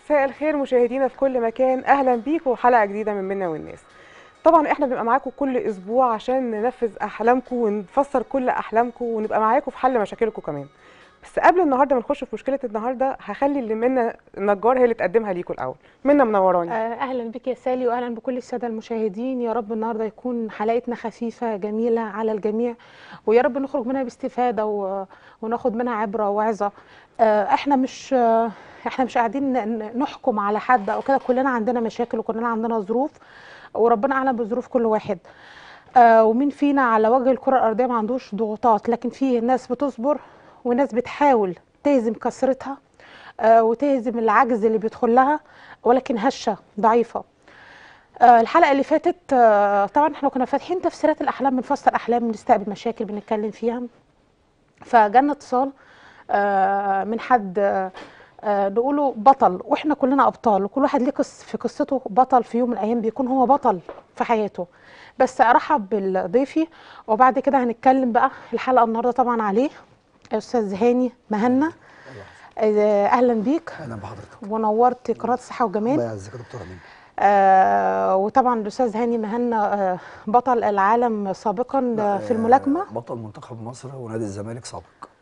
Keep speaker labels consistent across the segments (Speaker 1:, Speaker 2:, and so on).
Speaker 1: مساء الخير مشاهدينا في كل مكان اهلا بيكم وحلقه جديده من منا والناس طبعا احنا بنبقى معاكم كل اسبوع عشان ننفذ احلامكم ونفسر كل احلامكم ونبقى معاكم في حل مشاكلكم كمان بس قبل النهارده ما نخش في مشكله النهارده هخلي اللي منا النجار هي اللي تقدمها ليكم الاول منا منوراني
Speaker 2: آه، اهلا بك يا سالي واهلا بكل الساده المشاهدين يا رب النهارده يكون حلقتنا خفيفه جميله على الجميع ويا رب نخرج منها باستفاده و... وناخد منها عبره ووعظه آه، احنا مش آه، احنا مش قاعدين ن- نحكم على حد او كده كلنا عندنا مشاكل وكلنا عندنا ظروف وربنا اعلم بظروف كل واحد آه، ومين فينا على وجه الكره الارضيه ما عندوش ضغوطات لكن في ناس بتصبر وناس بتحاول تهزم كسرتها آه، وتهزم العجز اللي بيدخل لها ولكن هشه ضعيفه آه، الحلقه اللي فاتت آه، طبعا احنا كنا فاتحين تفسيرات الاحلام بنفسر احلام بنستقبل مشاكل بنتكلم فيها فجانا اتصال آه، من حد آه، آه، نقوله بطل واحنا كلنا ابطال وكل واحد ليه قص في قصته بطل في يوم من الايام بيكون هو بطل في حياته بس ارحب بالضيفي وبعد كده هنتكلم بقى الحلقه النهارده طبعا عليه استاذ هاني مهنا آه، اهلا بيك
Speaker 3: اهلا بحضرتك
Speaker 2: ونورت قناه الصحه والجمال
Speaker 3: الله يعزك يا دكتوره مين
Speaker 2: آه وطبعا الاستاذ هاني مهنا آه بطل العالم سابقا آه في الملاكمه
Speaker 3: بطل منتخب مصر ونادي الزمالك سابق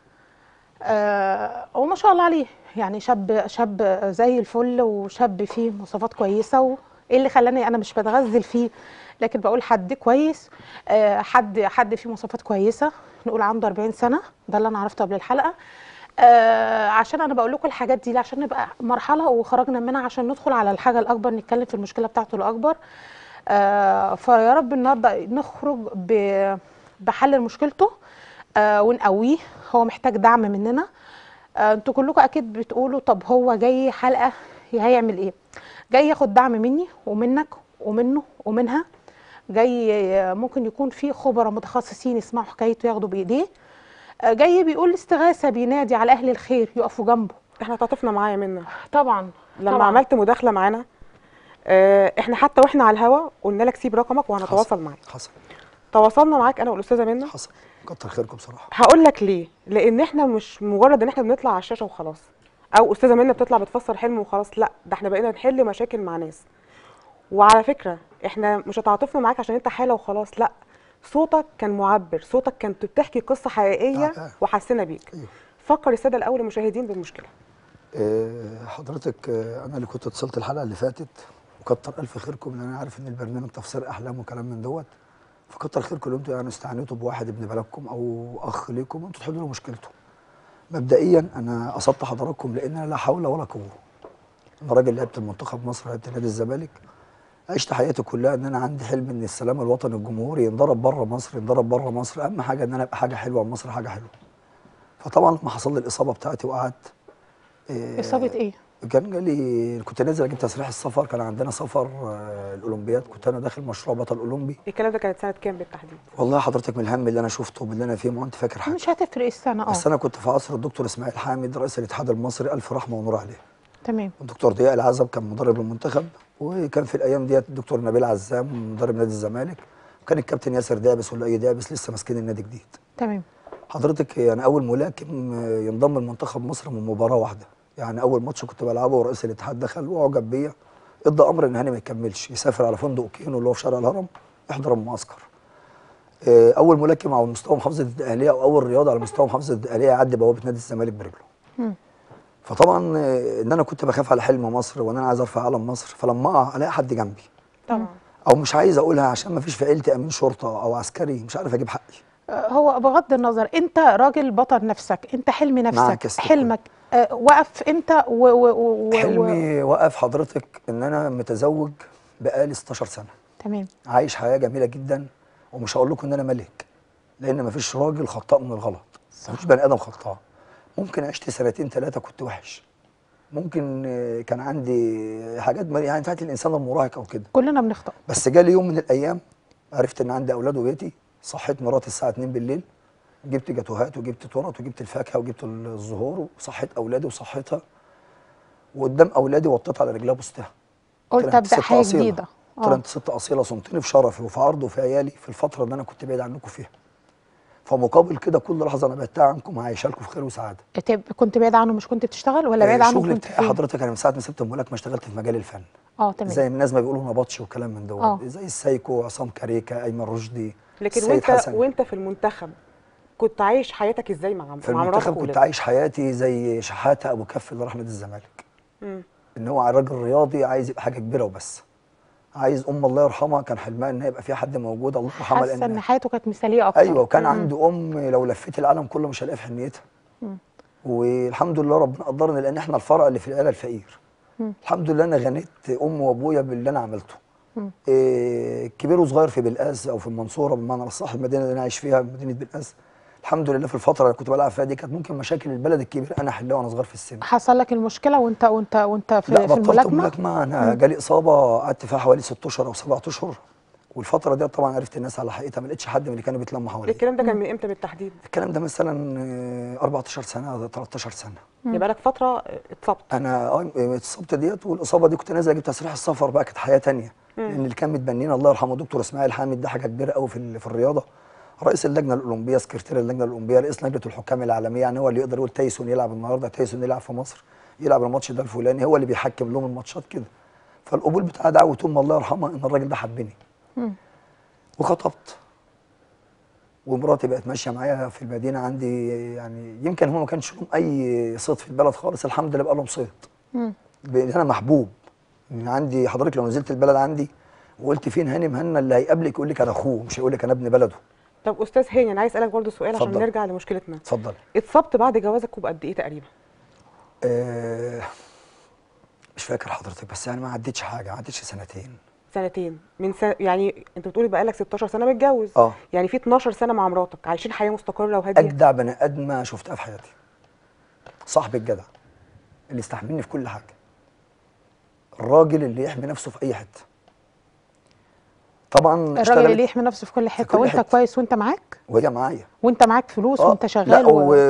Speaker 2: آه وما شاء الله عليه يعني شاب شاب زي الفل وشاب فيه مواصفات كويسه وايه اللي خلاني انا مش بتغزل فيه لكن بقول حد كويس آه حد حد فيه مواصفات كويسه نقول عنده 40 سنه ده اللي انا عرفته قبل الحلقه آه عشان انا بقول لكم الحاجات دي ليه؟ عشان نبقى مرحله وخرجنا منها عشان ندخل على الحاجه الاكبر نتكلم في المشكله بتاعته الاكبر آه فيا رب النهارده نخرج ب- بحل مشكلته آه ونقويه هو محتاج دعم مننا آه انتوا كلكم اكيد بتقولوا طب هو جاي حلقه هيعمل ايه جاي ياخد دعم مني ومنك ومنه ومنها جاي آه، ممكن يكون في خبراء متخصصين يسمعوا حكايته ياخدوا بايديه آه، جاي بيقول استغاثه بينادي على اهل الخير يقفوا جنبه
Speaker 1: احنا تعاطفنا معايا منا
Speaker 2: طبعا
Speaker 1: لما
Speaker 2: طبعاً.
Speaker 1: عملت مداخله معانا آه، احنا حتى واحنا على الهوا قلنا لك سيب رقمك وهنتواصل معاك
Speaker 3: حصل
Speaker 1: تواصلنا معاك انا والاستاذه منى
Speaker 3: حصل كتر خيركم بصراحه
Speaker 1: هقول لك ليه لان احنا مش مجرد ان احنا بنطلع على الشاشه وخلاص او استاذه منى بتطلع بتفسر حلم وخلاص لا ده احنا بقينا نحل مشاكل مع ناس وعلى فكره احنا مش هتعاطفنا معاك عشان انت حاله وخلاص لا صوتك كان معبر صوتك كنت بتحكي قصه حقيقيه
Speaker 3: آه، آه.
Speaker 1: وحسينا بيك
Speaker 3: ايوه
Speaker 1: فكر الساده الاول المشاهدين بالمشكله
Speaker 3: آه، حضرتك آه، انا اللي كنت اتصلت الحلقه اللي فاتت وكتر الف خيركم ان انا عارف ان البرنامج تفسير احلام وكلام من دوت فكتر خيركم ان انتوا يعني استعنيتوا بواحد ابن بلدكم او اخ ليكم انتوا تحلوا له مشكلته مبدئيا انا قصدت حضراتكم لان انا لا حول ولا قوه انا راجل لعبت المنتخب مصر لعبت نادي الزمالك عشت حياتي كلها ان انا عندي حلم ان السلام الوطني الجمهوري ينضرب بره مصر ينضرب بره مصر اهم حاجه ان انا ابقى حاجه حلوه مصر حاجه حلوه فطبعا لما حصل لي الاصابه بتاعتي وقعدت آه،
Speaker 2: اصابه ايه
Speaker 3: كان جالي كنت نازل اجيب تسريح السفر كان عندنا سفر آه، الاولمبياد كنت انا داخل مشروع بطل اولمبي
Speaker 1: الكلام ده كانت سنه كام بالتحديد
Speaker 3: والله حضرتك من الهم اللي انا شفته باللي انا فيه ما انت فاكر حاجه
Speaker 2: مش هتفرق السنه اه
Speaker 3: بس انا كنت في عصر الدكتور اسماعيل حامد رئيس الاتحاد المصري الف رحمه ونور عليه
Speaker 2: تمام
Speaker 3: والدكتور ضياء العزب كان مدرب المنتخب وكان في الايام ديت الدكتور نبيل عزام مدرب نادي الزمالك وكان الكابتن ياسر دابس ولا دابس لسه ماسكين النادي جديد
Speaker 2: تمام
Speaker 3: حضرتك يعني اول ملاكم آه، ينضم لمنتخب مصر من مباراه واحده يعني اول ماتش كنت بلعبه ورئيس الاتحاد دخل واعجب بيا ادى امر ان هاني ما يكملش يسافر على فندق كينو اللي هو في شارع الهرم يحضر المعسكر آه، اول ملاكم على مستوى محافظه الدقهليه او اول رياضه على مستوى محافظه الدقهليه يعدي بوابه نادي الزمالك برجله
Speaker 2: مم.
Speaker 3: فطبعا آه، ان انا كنت بخاف على حلم مصر وان انا عايز ارفع علم مصر فلما اقع الاقي حد جنبي
Speaker 1: طبعا
Speaker 3: او مش عايز اقولها عشان ما فيش في عيلتي امين شرطه او عسكري مش عارف اجيب حقي
Speaker 2: آه، هو بغض النظر انت راجل بطل نفسك انت حلم نفسك
Speaker 3: كست
Speaker 2: حلمك آه، وقف انت و و و و
Speaker 3: حلمي وقف حضرتك ان انا متزوج بقالي 16 سنه
Speaker 2: تمام
Speaker 3: عايش حياه جميله جدا ومش هقول لكم ان انا ملك لان مفيش راجل خطاء من الغلط مفيش بني ادم خطاء ممكن عشت سنتين ثلاثه كنت وحش ممكن آه، كان عندي حاجات ما- يعني بتاعت الانسان المراهق او كده
Speaker 2: كلنا بنخطأ
Speaker 3: بس جالي يوم من الايام عرفت ان عندي اولاد وبيتي صحيت مراتي الساعه 2 بالليل جبت جاتوهات وجبت تورت وجبت الفاكهه وجبت الزهور وصحيت اولادي وصحيتها وقدام اولادي وطيت على رجلها بوستها
Speaker 2: قلت
Speaker 3: أنت
Speaker 2: ابدا
Speaker 3: ست
Speaker 2: حاجه
Speaker 3: أصيلة.
Speaker 2: جديده
Speaker 3: قلت لها انت ست اصيله صمتني في شرفي وفي عرضي وفي عيالي في الفتره اللي انا كنت بعيد عنكم فيها فمقابل كده كل لحظه انا بعدتها عنكم هعيشها لكم في خير وسعاده
Speaker 2: طب كنت بعيد عنه مش كنت بتشتغل ولا بعيد عنه
Speaker 3: الشغل
Speaker 2: كنت
Speaker 3: بتاعي
Speaker 2: فين؟
Speaker 3: حضرتك انا من ساعه ما سبت الملاكمه اشتغلت في مجال الفن
Speaker 2: اه تمام
Speaker 3: زي الناس ما بيقولوا نبطش وكلام من
Speaker 2: آه.
Speaker 3: دوت زي السايكو عصام كاريكا ايمن رشدي
Speaker 1: لكن
Speaker 3: السيد
Speaker 1: وانت
Speaker 3: حسن.
Speaker 1: وانت في المنتخب كنت عايش حياتك ازاي مع
Speaker 3: في
Speaker 1: مع مراتك
Speaker 3: المنتخب كنت
Speaker 1: وولادك؟
Speaker 3: عايش حياتي زي شحاته ابو كف اللي راح نادي الزمالك
Speaker 1: مم.
Speaker 3: ان هو راجل رياضي عايز يبقى حاجه كبيره وبس عايز ام الله يرحمها كان حلمها ان يبقى في حد موجود الله يرحمها
Speaker 2: حاسه ان
Speaker 3: لان
Speaker 2: حياته كانت مثاليه اكتر
Speaker 3: ايوه وكان
Speaker 2: مم.
Speaker 3: عنده ام لو لفيت العالم كله مش هلاقيها في حنيتها والحمد لله ربنا قدرني لان احنا الفرع اللي في العيله الفقير الحمد لله انا غنيت امي وابويا باللي انا عملته إيه كبير وصغير في بلقاس او في المنصوره بمعنى الصح المدينه اللي انا عايش فيها مدينه بلقاس الحمد لله في الفتره اللي كنت بلعب فيها دي كانت ممكن مشاكل البلد الكبير انا احلها وانا صغير في السن
Speaker 2: حصل لك المشكله وانت وانت وانت في,
Speaker 3: لا
Speaker 2: في
Speaker 3: بطلت
Speaker 2: الملاكمه
Speaker 3: الملاكمه انا جالي اصابه قعدت فيها حوالي ست اشهر او سبع اشهر والفتره دي طبعا عرفت الناس على حقيقتها ما لقيتش حد من اللي كانوا بيتلموا حواليا
Speaker 1: الكلام ده كان من امتى بالتحديد؟
Speaker 3: الكلام ده مثلا آه، 14 سنه 13 سنه
Speaker 1: يبقى لك فتره اتصبت
Speaker 3: انا اه اتصبت ديت والاصابه دي كنت نازل اجيب تصريح السفر بقى كانت حياه تانية لان اللي كان متبنينا الله يرحمه دكتور اسماعيل حامد ده حاجه كبيره قوي في ال- في الرياضه رئيس اللجنه الاولمبيه سكرتير اللجنه الاولمبيه رئيس لجنه الحكام العالميه يعني هو اللي يقدر يقول تايسون يلعب النهارده تايسون يلعب في مصر يلعب الماتش ده الفلاني هو اللي بيحكم لهم الماتشات كده فالقبول بتاع دعوه ام الله يرحمها ان الراجل ده حبني وخطبت ومراتي بقت ماشيه معايا في المدينه عندي يعني يمكن هم ما كانش لهم اي صيت في البلد خالص الحمد لله بقى لهم صيت بقيت انا محبوب يعني عندي حضرتك لو نزلت البلد عندي وقلت فين هاني مهنا اللي هيقابلك يقول لك انا اخوه مش هيقول لك انا ابن بلده
Speaker 1: طب استاذ هاني انا عايز اسالك برضو سؤال عشان
Speaker 3: اتفضل.
Speaker 1: نرجع لمشكلتنا
Speaker 3: اتفضل
Speaker 1: اتصبت بعد جوازك وبقد ايه تقريبا؟
Speaker 3: آه مش فاكر حضرتك بس يعني ما عدتش حاجه ما عدتش سنتين
Speaker 1: سنتين من سنة يعني انت بتقولي بقالك 16 سنه متجوز
Speaker 3: اه
Speaker 1: يعني في 12 سنه مع مراتك عايشين حياه مستقره وهاديه
Speaker 3: اجدع بني ادمه شفتها في حياتي صاحب الجدع اللي يستحملني في كل حاجه الراجل اللي يحمي نفسه في اي حته طبعا
Speaker 2: الراجل
Speaker 3: اشتغلت
Speaker 2: اللي يحمي نفسه في كل حته
Speaker 3: كل
Speaker 2: وانت
Speaker 3: حتة.
Speaker 2: كويس وانت معاك
Speaker 3: وهي معايا
Speaker 2: وانت معاك فلوس
Speaker 3: آه،
Speaker 2: وانت
Speaker 3: لا
Speaker 2: شغال
Speaker 3: و...
Speaker 2: و...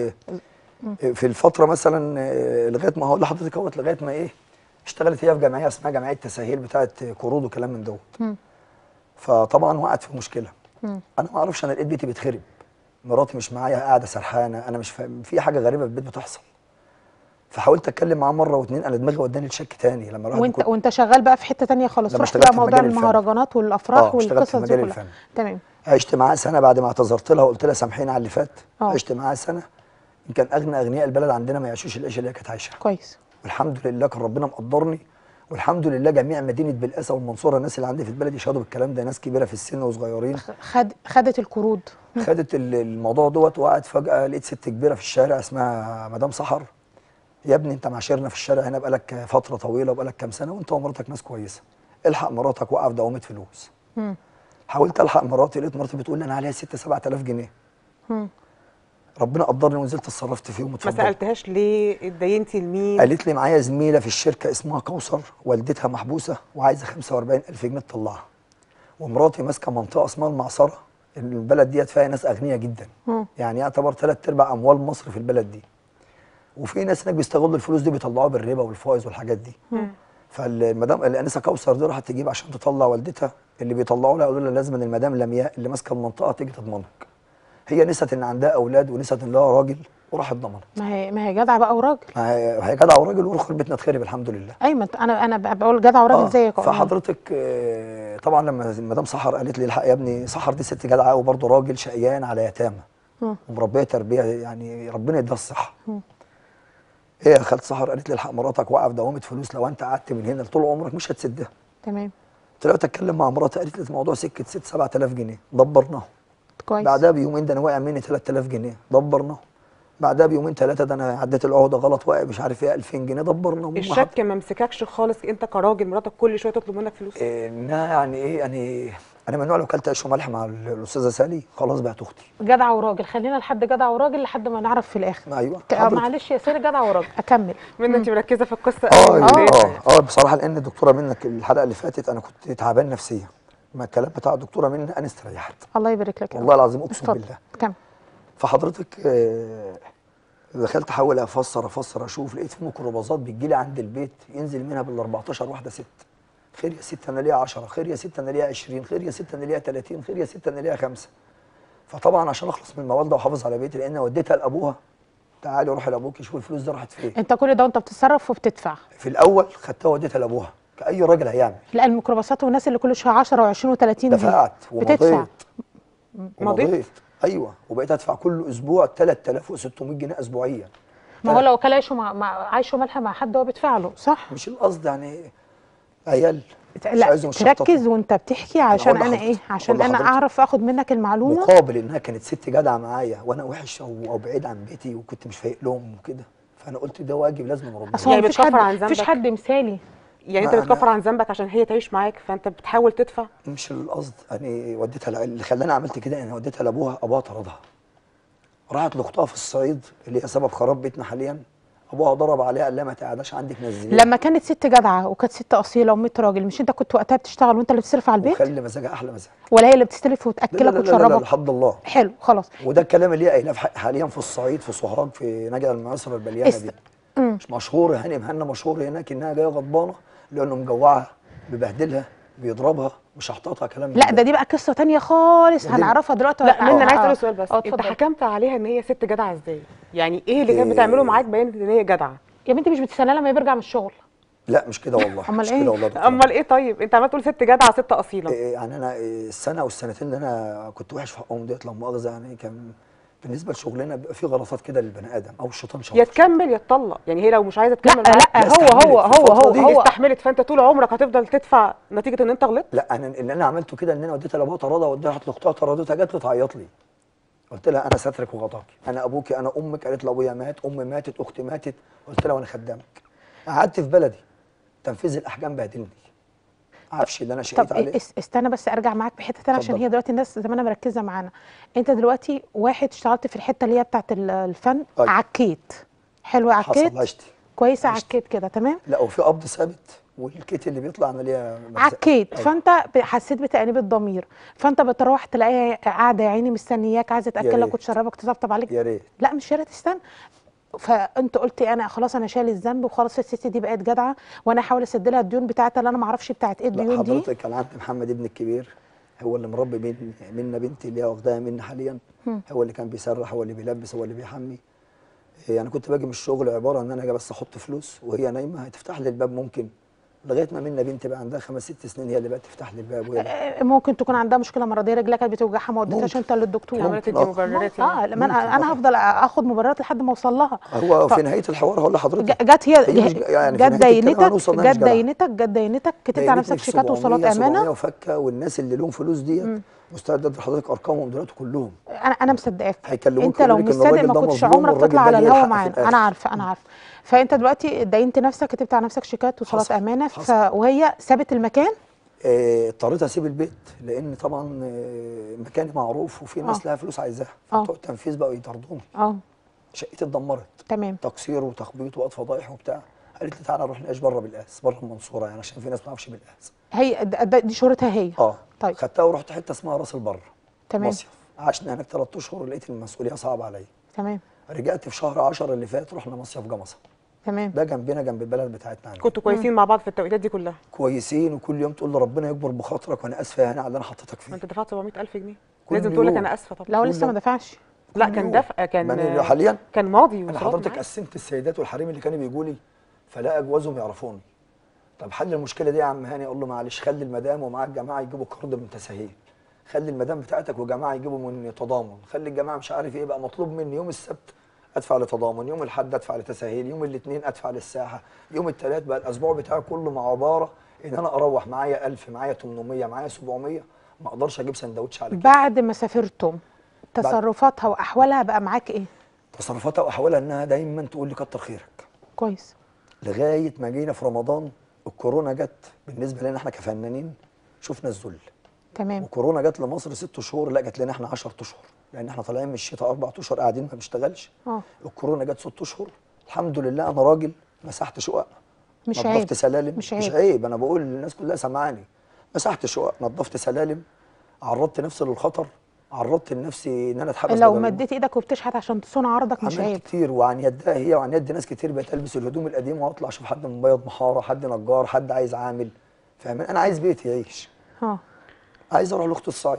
Speaker 3: في الفتره مثلا آه، لغايه ما هقول لحضرتك اهوت لغايه ما ايه اشتغلت هي في جمعيه اسمها جمعيه تساهيل بتاعه قروض وكلام من دوت فطبعا وقعت في مشكله انا ما اعرفش انا لقيت بيتي بيتخرب مراتي مش معايا قاعده سرحانه انا مش فاهم في حاجه غريبه في البيت بتحصل فحاولت اتكلم معاه مره واثنين انا دماغي وداني لشك تاني لما رحت
Speaker 2: وانت وانت شغال بقى في حته تانية خالص
Speaker 3: لما
Speaker 2: رحت
Speaker 3: اشتغلت
Speaker 2: بقى
Speaker 3: في
Speaker 2: موضوع
Speaker 3: مجال الفن.
Speaker 2: المهرجانات والافراح
Speaker 3: آه، اشتغلت
Speaker 2: والقصص
Speaker 3: في
Speaker 2: دي
Speaker 3: مجال
Speaker 2: كلها
Speaker 3: الفن.
Speaker 2: تمام
Speaker 3: عشت معاه سنه بعد ما اعتذرت لها وقلت لها سامحيني على اللي فات
Speaker 2: آه.
Speaker 3: عشت معاه سنه يمكن اغنى اغنياء البلد عندنا ما يعيشوش العيشه اللي هي كانت عايشها
Speaker 2: كويس
Speaker 3: والحمد لله كان ربنا مقدرني والحمد لله جميع مدينه بلقاسه والمنصوره الناس اللي عندي في البلد يشهدوا بالكلام ده ناس كبيره في السن وصغيرين
Speaker 2: خد خدت القروض
Speaker 3: خدت ال- الموضوع دوت وقعت فجاه لقيت ست كبيره في الشارع اسمها مدام سحر يا ابني انت معاشرنا في الشارع هنا بقالك فتره طويله وبقالك كام سنه وانت ومراتك ناس كويسه الحق مراتك وقع في دوامه فلوس
Speaker 2: مم.
Speaker 3: حاولت الحق مراتي لقيت مراتي بتقول لي انا عليها 6 7000 جنيه
Speaker 2: مم.
Speaker 3: ربنا قدرني ونزلت اتصرفت فيهم
Speaker 1: ما
Speaker 3: واتفضلت
Speaker 1: سالتهاش ليه اتدينتي لمين
Speaker 3: قالت لي معايا زميله في الشركه اسمها كوثر والدتها محبوسه وعايزه 45000 جنيه تطلعها ومراتي ماسكه منطقه اسمها المعصره البلد ديت فيها ناس اغنياء جدا
Speaker 2: مم.
Speaker 3: يعني يعتبر ثلاث ارباع اموال مصر في البلد دي وفي ناس هناك بيستغلوا الفلوس دي بيطلعوها بالربا والفوائز والحاجات دي فالمدام الانسه كوثر دي راحت تجيب عشان تطلع والدتها اللي بيطلعوا لها يقولوا لها لازم ان المدام لمياء اللي ماسكه المنطقه تيجي تضمنك هي نست ان عندها اولاد ونست ان لها راجل وراحت ضمنت
Speaker 2: ما هي ما هي جدعه بقى وراجل
Speaker 3: ما هي هي جدع وراجل ورخر بيتنا اتخرب الحمد لله
Speaker 2: ايمن انا انا ب- بقول جدع وراجل
Speaker 3: آه،
Speaker 2: زيك أهو.
Speaker 3: فحضرتك آه، طبعا لما مدام سحر قالت لي الحق يا ابني سحر دي ست جدعه وبرضه راجل شقيان على يتامى
Speaker 2: مم.
Speaker 3: ومربيه تربيه يعني ربنا يديها الصحه هي يا خالة سحر قالت لي الحق مراتك واقعه في دوامه فلوس لو انت قعدت من هنا طول عمرك مش هتسدها
Speaker 2: تمام
Speaker 3: طلعت اتكلم مع مراتي قالت لي الموضوع سكه 6 7000 جنيه دبرناه
Speaker 2: كويس
Speaker 3: بعدها بيومين ده انا واقع مني 3000 جنيه دبرناه بعدها بيومين ثلاثه ده انا عديت العقده غلط واقع مش عارف ايه 2000 جنيه دبرناه
Speaker 1: الشك ما مسككش خالص انت كراجل مراتك كل شويه تطلب منك فلوس
Speaker 3: إيه، انها يعني ايه يعني انا من النوع لو كلت عيش وملح مع ال- الاستاذه سالي خلاص بقت اختي
Speaker 2: جدع وراجل خلينا لحد جدع وراجل لحد ما نعرف في الاخر
Speaker 3: ايوه
Speaker 2: ك-
Speaker 3: حضرتك.
Speaker 2: معلش يا سيدي جدع وراجل اكمل
Speaker 1: من انت مركزه في القصه
Speaker 3: اه
Speaker 1: قوي
Speaker 3: اه
Speaker 1: وليه؟
Speaker 3: اه بصراحه لان الدكتوره منك الحلقه اللي فاتت انا كنت تعبان نفسيا ما الكلام بتاع الدكتوره منى انا استريحت
Speaker 2: الله يبارك لك يا
Speaker 3: والله
Speaker 2: رب.
Speaker 3: العظيم اقسم
Speaker 2: اتفضل
Speaker 3: بالله
Speaker 2: كمل
Speaker 3: فحضرتك آه، دخلت احاول افسر افسر اشوف لقيت في ميكروباصات بتجي لي عند البيت ينزل منها بال 14 واحده ست خير يا ست انا ليا 10 خير يا ست انا ليا 20 خير يا ست انا ليا 30 خير يا ست انا ليا 5 فطبعا عشان اخلص من الموال ده واحافظ على بيتي لان وديتها لابوها تعالي روحي لابوكي شوفي الفلوس دي راحت فين
Speaker 2: انت كل ده وانت بتتصرف وبتدفع
Speaker 3: في الاول خدتها وديتها لابوها كاي راجل هيعمل
Speaker 2: لا الميكروباصات والناس اللي كل شويه 10 و20 و30 دي
Speaker 3: دفعت
Speaker 2: بتدفع
Speaker 3: ومضيت
Speaker 1: مضيت؟
Speaker 3: ومضيت ايوه وبقيت ادفع كل اسبوع 3600 جنيه اسبوعيا
Speaker 2: ما هو لو كان عايشه مع, مع عايشه مالها مع حد هو بيدفع له صح؟
Speaker 3: مش القصد يعني عيال مش
Speaker 2: لا
Speaker 3: عايزهم
Speaker 2: تركز
Speaker 3: يشططوا.
Speaker 2: وانت بتحكي عشان
Speaker 3: هقول
Speaker 2: انا
Speaker 3: لحضرتك-
Speaker 2: ايه عشان
Speaker 3: هقول
Speaker 2: انا
Speaker 3: لحضرتك.
Speaker 2: اعرف اخد منك المعلومه
Speaker 3: مقابل انها كانت ست جدعه معايا وانا وحش او او بعيد عن بيتي وكنت مش فايق لهم وكده فانا قلت ده واجب لازم من ربنا
Speaker 2: اصل هو
Speaker 1: يعني
Speaker 2: مفيش حد
Speaker 1: بتكفر عن
Speaker 2: مفيش
Speaker 1: ذنبك؟
Speaker 2: حد مثالي
Speaker 1: يعني انت
Speaker 3: ما أنا-
Speaker 1: بتكفر عن ذنبك عشان هي تعيش معاك فانت بتحاول تدفع
Speaker 3: مش القصد يعني وديتها لع- اللي خلاني عملت كده ان وديتها لابوها ابوها طردها راحت لاختها في الصعيد اللي هي سبب خراب بيتنا حاليا ابوها ضرب عليها قال لها ما تقعداش عندك نزليه
Speaker 2: لما كانت ست جدعه وكانت ست اصيله و100 راجل مش انت كنت وقتها بتشتغل وانت اللي بتصرف على البيت
Speaker 3: وخلي مزاجها احلى مزاج
Speaker 2: ولا هي اللي بتستلف
Speaker 3: لا لا
Speaker 2: وتاكلك
Speaker 3: لا لا, لا, لا
Speaker 2: وتشربك
Speaker 3: الحمد الله
Speaker 2: حلو خلاص
Speaker 3: وده الكلام اللي هي قايلاه في حق- حاليا في الصعيد في سوهاج في نجع المعصره البليانه
Speaker 2: است-
Speaker 3: دي مش مشهور هاني مهنا مشهور هناك انها جايه غضبانه لانه مجوعها بيبهدلها بيضربها مشحططها كلام من
Speaker 2: لا ده دي بقى قصه تانية خالص
Speaker 3: دي-
Speaker 2: هنعرفها دلوقتي
Speaker 1: لا منى انا عايز
Speaker 2: آه.
Speaker 1: اسال سؤال بس
Speaker 2: آه،
Speaker 1: انت
Speaker 2: اتفضل.
Speaker 1: حكمت عليها ان هي ست جدعه ازاي يعني ايه اللي كانت
Speaker 3: إيه.
Speaker 1: بتعمله معاك باين ان هي جدعه
Speaker 2: يا بنتي مش بتستنى لما بيرجع من الشغل
Speaker 3: لا مش كده والله
Speaker 2: أمال
Speaker 3: مش
Speaker 2: إيه؟
Speaker 3: كده والله يا دكتورة.
Speaker 1: امال ايه طيب انت عمال تقول ست جدعه ست اصيله
Speaker 3: إيه يعني انا إيه السنه والسنتين اللي انا كنت وحش في حقهم ديت لا مؤاخذه يعني كان بالنسبه لشغلنا بيبقى في غلطات كده للبني ادم او الشيطان
Speaker 1: يا
Speaker 3: شاطر
Speaker 1: تكمل يا تطلق يعني هي لو مش عايزه
Speaker 2: لا
Speaker 1: تكمل معاك
Speaker 2: لا
Speaker 3: لا،
Speaker 2: هو
Speaker 3: استحملت.
Speaker 2: هو
Speaker 3: في
Speaker 2: هو
Speaker 3: الفترة
Speaker 2: هو
Speaker 3: دي
Speaker 2: هو
Speaker 1: استحملت فانت طول عمرك هتفضل تدفع نتيجه ان انت غلطت
Speaker 3: لا انا اللي انا عملته كده ان انا وديتها لابوها طردها وديها لاختها طردتها جت لي تعيط لي قلت لها انا سترك وغطاكي انا ابوكي انا امك قالت لي ابويا مات امي ماتت اختي ماتت قلت لها وانا خدامك قعدت في بلدي تنفيذ الاحكام بهدلني عفش اللي انا شقيت
Speaker 2: طب
Speaker 3: عليه
Speaker 2: اس- استنى بس ارجع معاك بحته تانية عشان
Speaker 3: اتفضل.
Speaker 2: هي دلوقتي الناس زمانها مركزه معانا انت دلوقتي واحد اشتغلت في الحته اللي هي بتاعت ال- الفن
Speaker 3: طيب.
Speaker 2: عكيت حلو عكيت
Speaker 3: حصل عشتي
Speaker 2: كويسه
Speaker 3: عشت.
Speaker 2: عكيت كده تمام
Speaker 3: لا وفي قبض ثابت والكيت اللي بيطلع عمليه مرزقة.
Speaker 2: عكيت
Speaker 3: أيوة.
Speaker 2: فانت ب- حسيت بتأنيب الضمير فانت بتروح تلاقيها قاعده يا عيني مستنياك عايزه تاكلك
Speaker 3: ريت.
Speaker 2: وتشربك تطبطب عليك
Speaker 3: يا ريت
Speaker 2: لا مش يا ريت استنى فانت قلت انا خلاص انا شايل الذنب وخلاص الست دي بقت جدعه وانا احاول اسد لها الديون بتاعتها اللي انا ما اعرفش بتاعت ايه
Speaker 3: لا
Speaker 2: الديون دي
Speaker 3: حضرتك كان عندي محمد ابن الكبير هو اللي مربي من منا بنتي اللي هي واخداها مني حاليا هو اللي كان بيسرح هو اللي بيلبس هو اللي بيحمي إيه، انا كنت باجي من الشغل عباره ان انا اجي بس احط فلوس وهي نايمه هتفتح لي الباب ممكن لغايه ما منا بنتي بقى عندها خمس ست سنين هي اللي بقت تفتح لي الباب وهي اللي-
Speaker 2: آه، ممكن تكون عندها مشكله مرضيه رجلها كانت بتوجعها ما وديتهاش
Speaker 3: ممكن.
Speaker 2: انت للدكتور
Speaker 1: عملت
Speaker 3: ممكن،
Speaker 1: تدي
Speaker 3: آه.
Speaker 1: مبررات
Speaker 2: اه
Speaker 1: يعني
Speaker 2: لما
Speaker 3: ممكن،
Speaker 2: انا انا
Speaker 3: آه.
Speaker 2: هفضل اخد مبررات لحد ما اوصل لها
Speaker 3: هو
Speaker 2: ف-
Speaker 3: في نهايه الحوار هقول لحضرتك
Speaker 2: ج- جت هي
Speaker 3: هي مش- يعني في
Speaker 2: جت
Speaker 3: نهاية الكلام
Speaker 2: دينتك
Speaker 3: هنوصل إنها مش
Speaker 2: جت
Speaker 3: جدعة.
Speaker 2: دينتك جت دينتك كتبت على
Speaker 3: دايرتني
Speaker 2: نفسك
Speaker 3: في
Speaker 2: شيكات
Speaker 3: 700
Speaker 2: وصولات
Speaker 3: 700
Speaker 2: امانه
Speaker 3: وفكه والناس اللي لهم فلوس ديت مستعد ادي لحضرتك ارقامهم دلوقتي كلهم
Speaker 2: انا انا مصدقاك
Speaker 3: هيكلموك
Speaker 2: انت لو
Speaker 3: يقولوا لك
Speaker 2: مش
Speaker 3: إن
Speaker 2: صادق
Speaker 3: الراجل
Speaker 2: ما
Speaker 3: ده
Speaker 2: كنتش
Speaker 3: مظلوم
Speaker 2: عمرك
Speaker 3: والراجل
Speaker 2: تطلع
Speaker 3: ده
Speaker 2: على
Speaker 3: ليه
Speaker 2: الهوا
Speaker 3: الحق في
Speaker 2: معانا
Speaker 3: الآخر.
Speaker 2: انا عارفه انا عارفه فانت دلوقتي دينت نفسك كتبت على نفسك شيكات وصولات
Speaker 3: حصل.
Speaker 2: امانه ف...
Speaker 3: حصل.
Speaker 2: وهي سابت المكان
Speaker 3: آه، اضطريت اسيب البيت لان طبعا آه، مكاني معروف وفي ناس
Speaker 2: آه.
Speaker 3: لها فلوس عايزاها
Speaker 2: آه.
Speaker 3: بتوع التنفيذ بقوا يطردوني
Speaker 2: اه
Speaker 3: شقتي اتدمرت
Speaker 2: تمام
Speaker 3: تقصير وتخبيط وقت فضايح وبتاع قالت لي تعالى نروح نعيش بره بالقاس بره المنصوره يعني عشان في ناس ما تعرفش بالقاس
Speaker 2: هي د- د- دي شهرتها هي
Speaker 3: اه
Speaker 2: طيب.
Speaker 3: خدتها ورحت حته اسمها راس البر
Speaker 2: تمام
Speaker 3: مصيف عشنا هناك ثلاث اشهر لقيت المسؤوليه صعبه عليا
Speaker 2: تمام
Speaker 3: رجعت في شهر 10 اللي فات رحنا مصيف جمصه
Speaker 2: تمام
Speaker 3: ده جنبنا جنب البلد بتاعتنا عندنا.
Speaker 1: كنتوا كويسين مع بعض في التوقيتات دي كلها
Speaker 3: كويسين وكل يوم تقول لي ربنا يكبر بخاطرك وانا اسفه يعني على اللي انا حطيتك فيه
Speaker 1: ما انت دفعت 700000 جنيه
Speaker 3: كل
Speaker 1: لازم تقول لك
Speaker 3: يوم.
Speaker 1: انا اسفه طبعا
Speaker 2: لا هو
Speaker 3: كل
Speaker 2: لسه ما
Speaker 3: يوم.
Speaker 2: دفعش
Speaker 1: لا
Speaker 3: كل
Speaker 1: كان
Speaker 3: يوم.
Speaker 1: دفع كان
Speaker 3: ما أنا حاليا
Speaker 1: كان ماضي
Speaker 3: انا
Speaker 1: وصولات
Speaker 3: حضرتك
Speaker 1: معاك.
Speaker 3: قسمت السيدات والحريم اللي كانوا بيجوا لي فلا اجوازهم يعرفوني طب حل المشكله دي يا عم هاني اقول له معلش خلي المدام ومعاك جماعه يجيبوا قرض من تسهيل خلي المدام بتاعتك وجماعه يجيبوا من تضامن خلي الجماعه مش عارف ايه بقى مطلوب مني يوم السبت ادفع لتضامن يوم الاحد ادفع لتسهيل يوم الاثنين ادفع للساحه يوم الثلاث بقى الاسبوع بتاعي كله مع عباره ان انا اروح معايا 1000 معايا 800 معايا 700 ما اقدرش اجيب سندوتش على كده
Speaker 2: بعد ما سافرتم تصرفاتها واحوالها بقى معاك ايه
Speaker 3: تصرفاتها واحوالها انها دايما تقول لي كتر خيرك
Speaker 2: كويس
Speaker 3: لغايه ما جينا في رمضان الكورونا جت بالنسبه لنا احنا كفنانين شفنا الذل
Speaker 2: تمام
Speaker 3: وكورونا جت لمصر ست شهور لا جت لنا احنا 10 اشهر لان احنا طالعين من الشتاء اربع اشهر قاعدين ما بنشتغلش
Speaker 2: اه
Speaker 3: الكورونا جت ست اشهر الحمد لله انا راجل مسحت شقق
Speaker 2: مش
Speaker 3: نظفت
Speaker 2: عيب
Speaker 3: سلالم
Speaker 2: مش
Speaker 3: مش
Speaker 2: عيب.
Speaker 3: عيب انا بقول للناس كلها سمعاني مسحت شقق نظفت سلالم عرضت نفسي للخطر عرضت لنفسي ان انا اتحبس
Speaker 2: لو
Speaker 3: بدل-
Speaker 2: مديت ايدك وبتشحت عشان تصون عرضك مش
Speaker 3: عملت
Speaker 2: عيب
Speaker 3: كتير وعن يدها هي وعن يد ناس كتير بقت البس الهدوم القديمه واطلع اشوف حد مبيض محاره حد نجار حد عايز عامل فاهم انا عايز بيتي يعيش
Speaker 2: اه
Speaker 3: عايز اروح لاخت الصعيد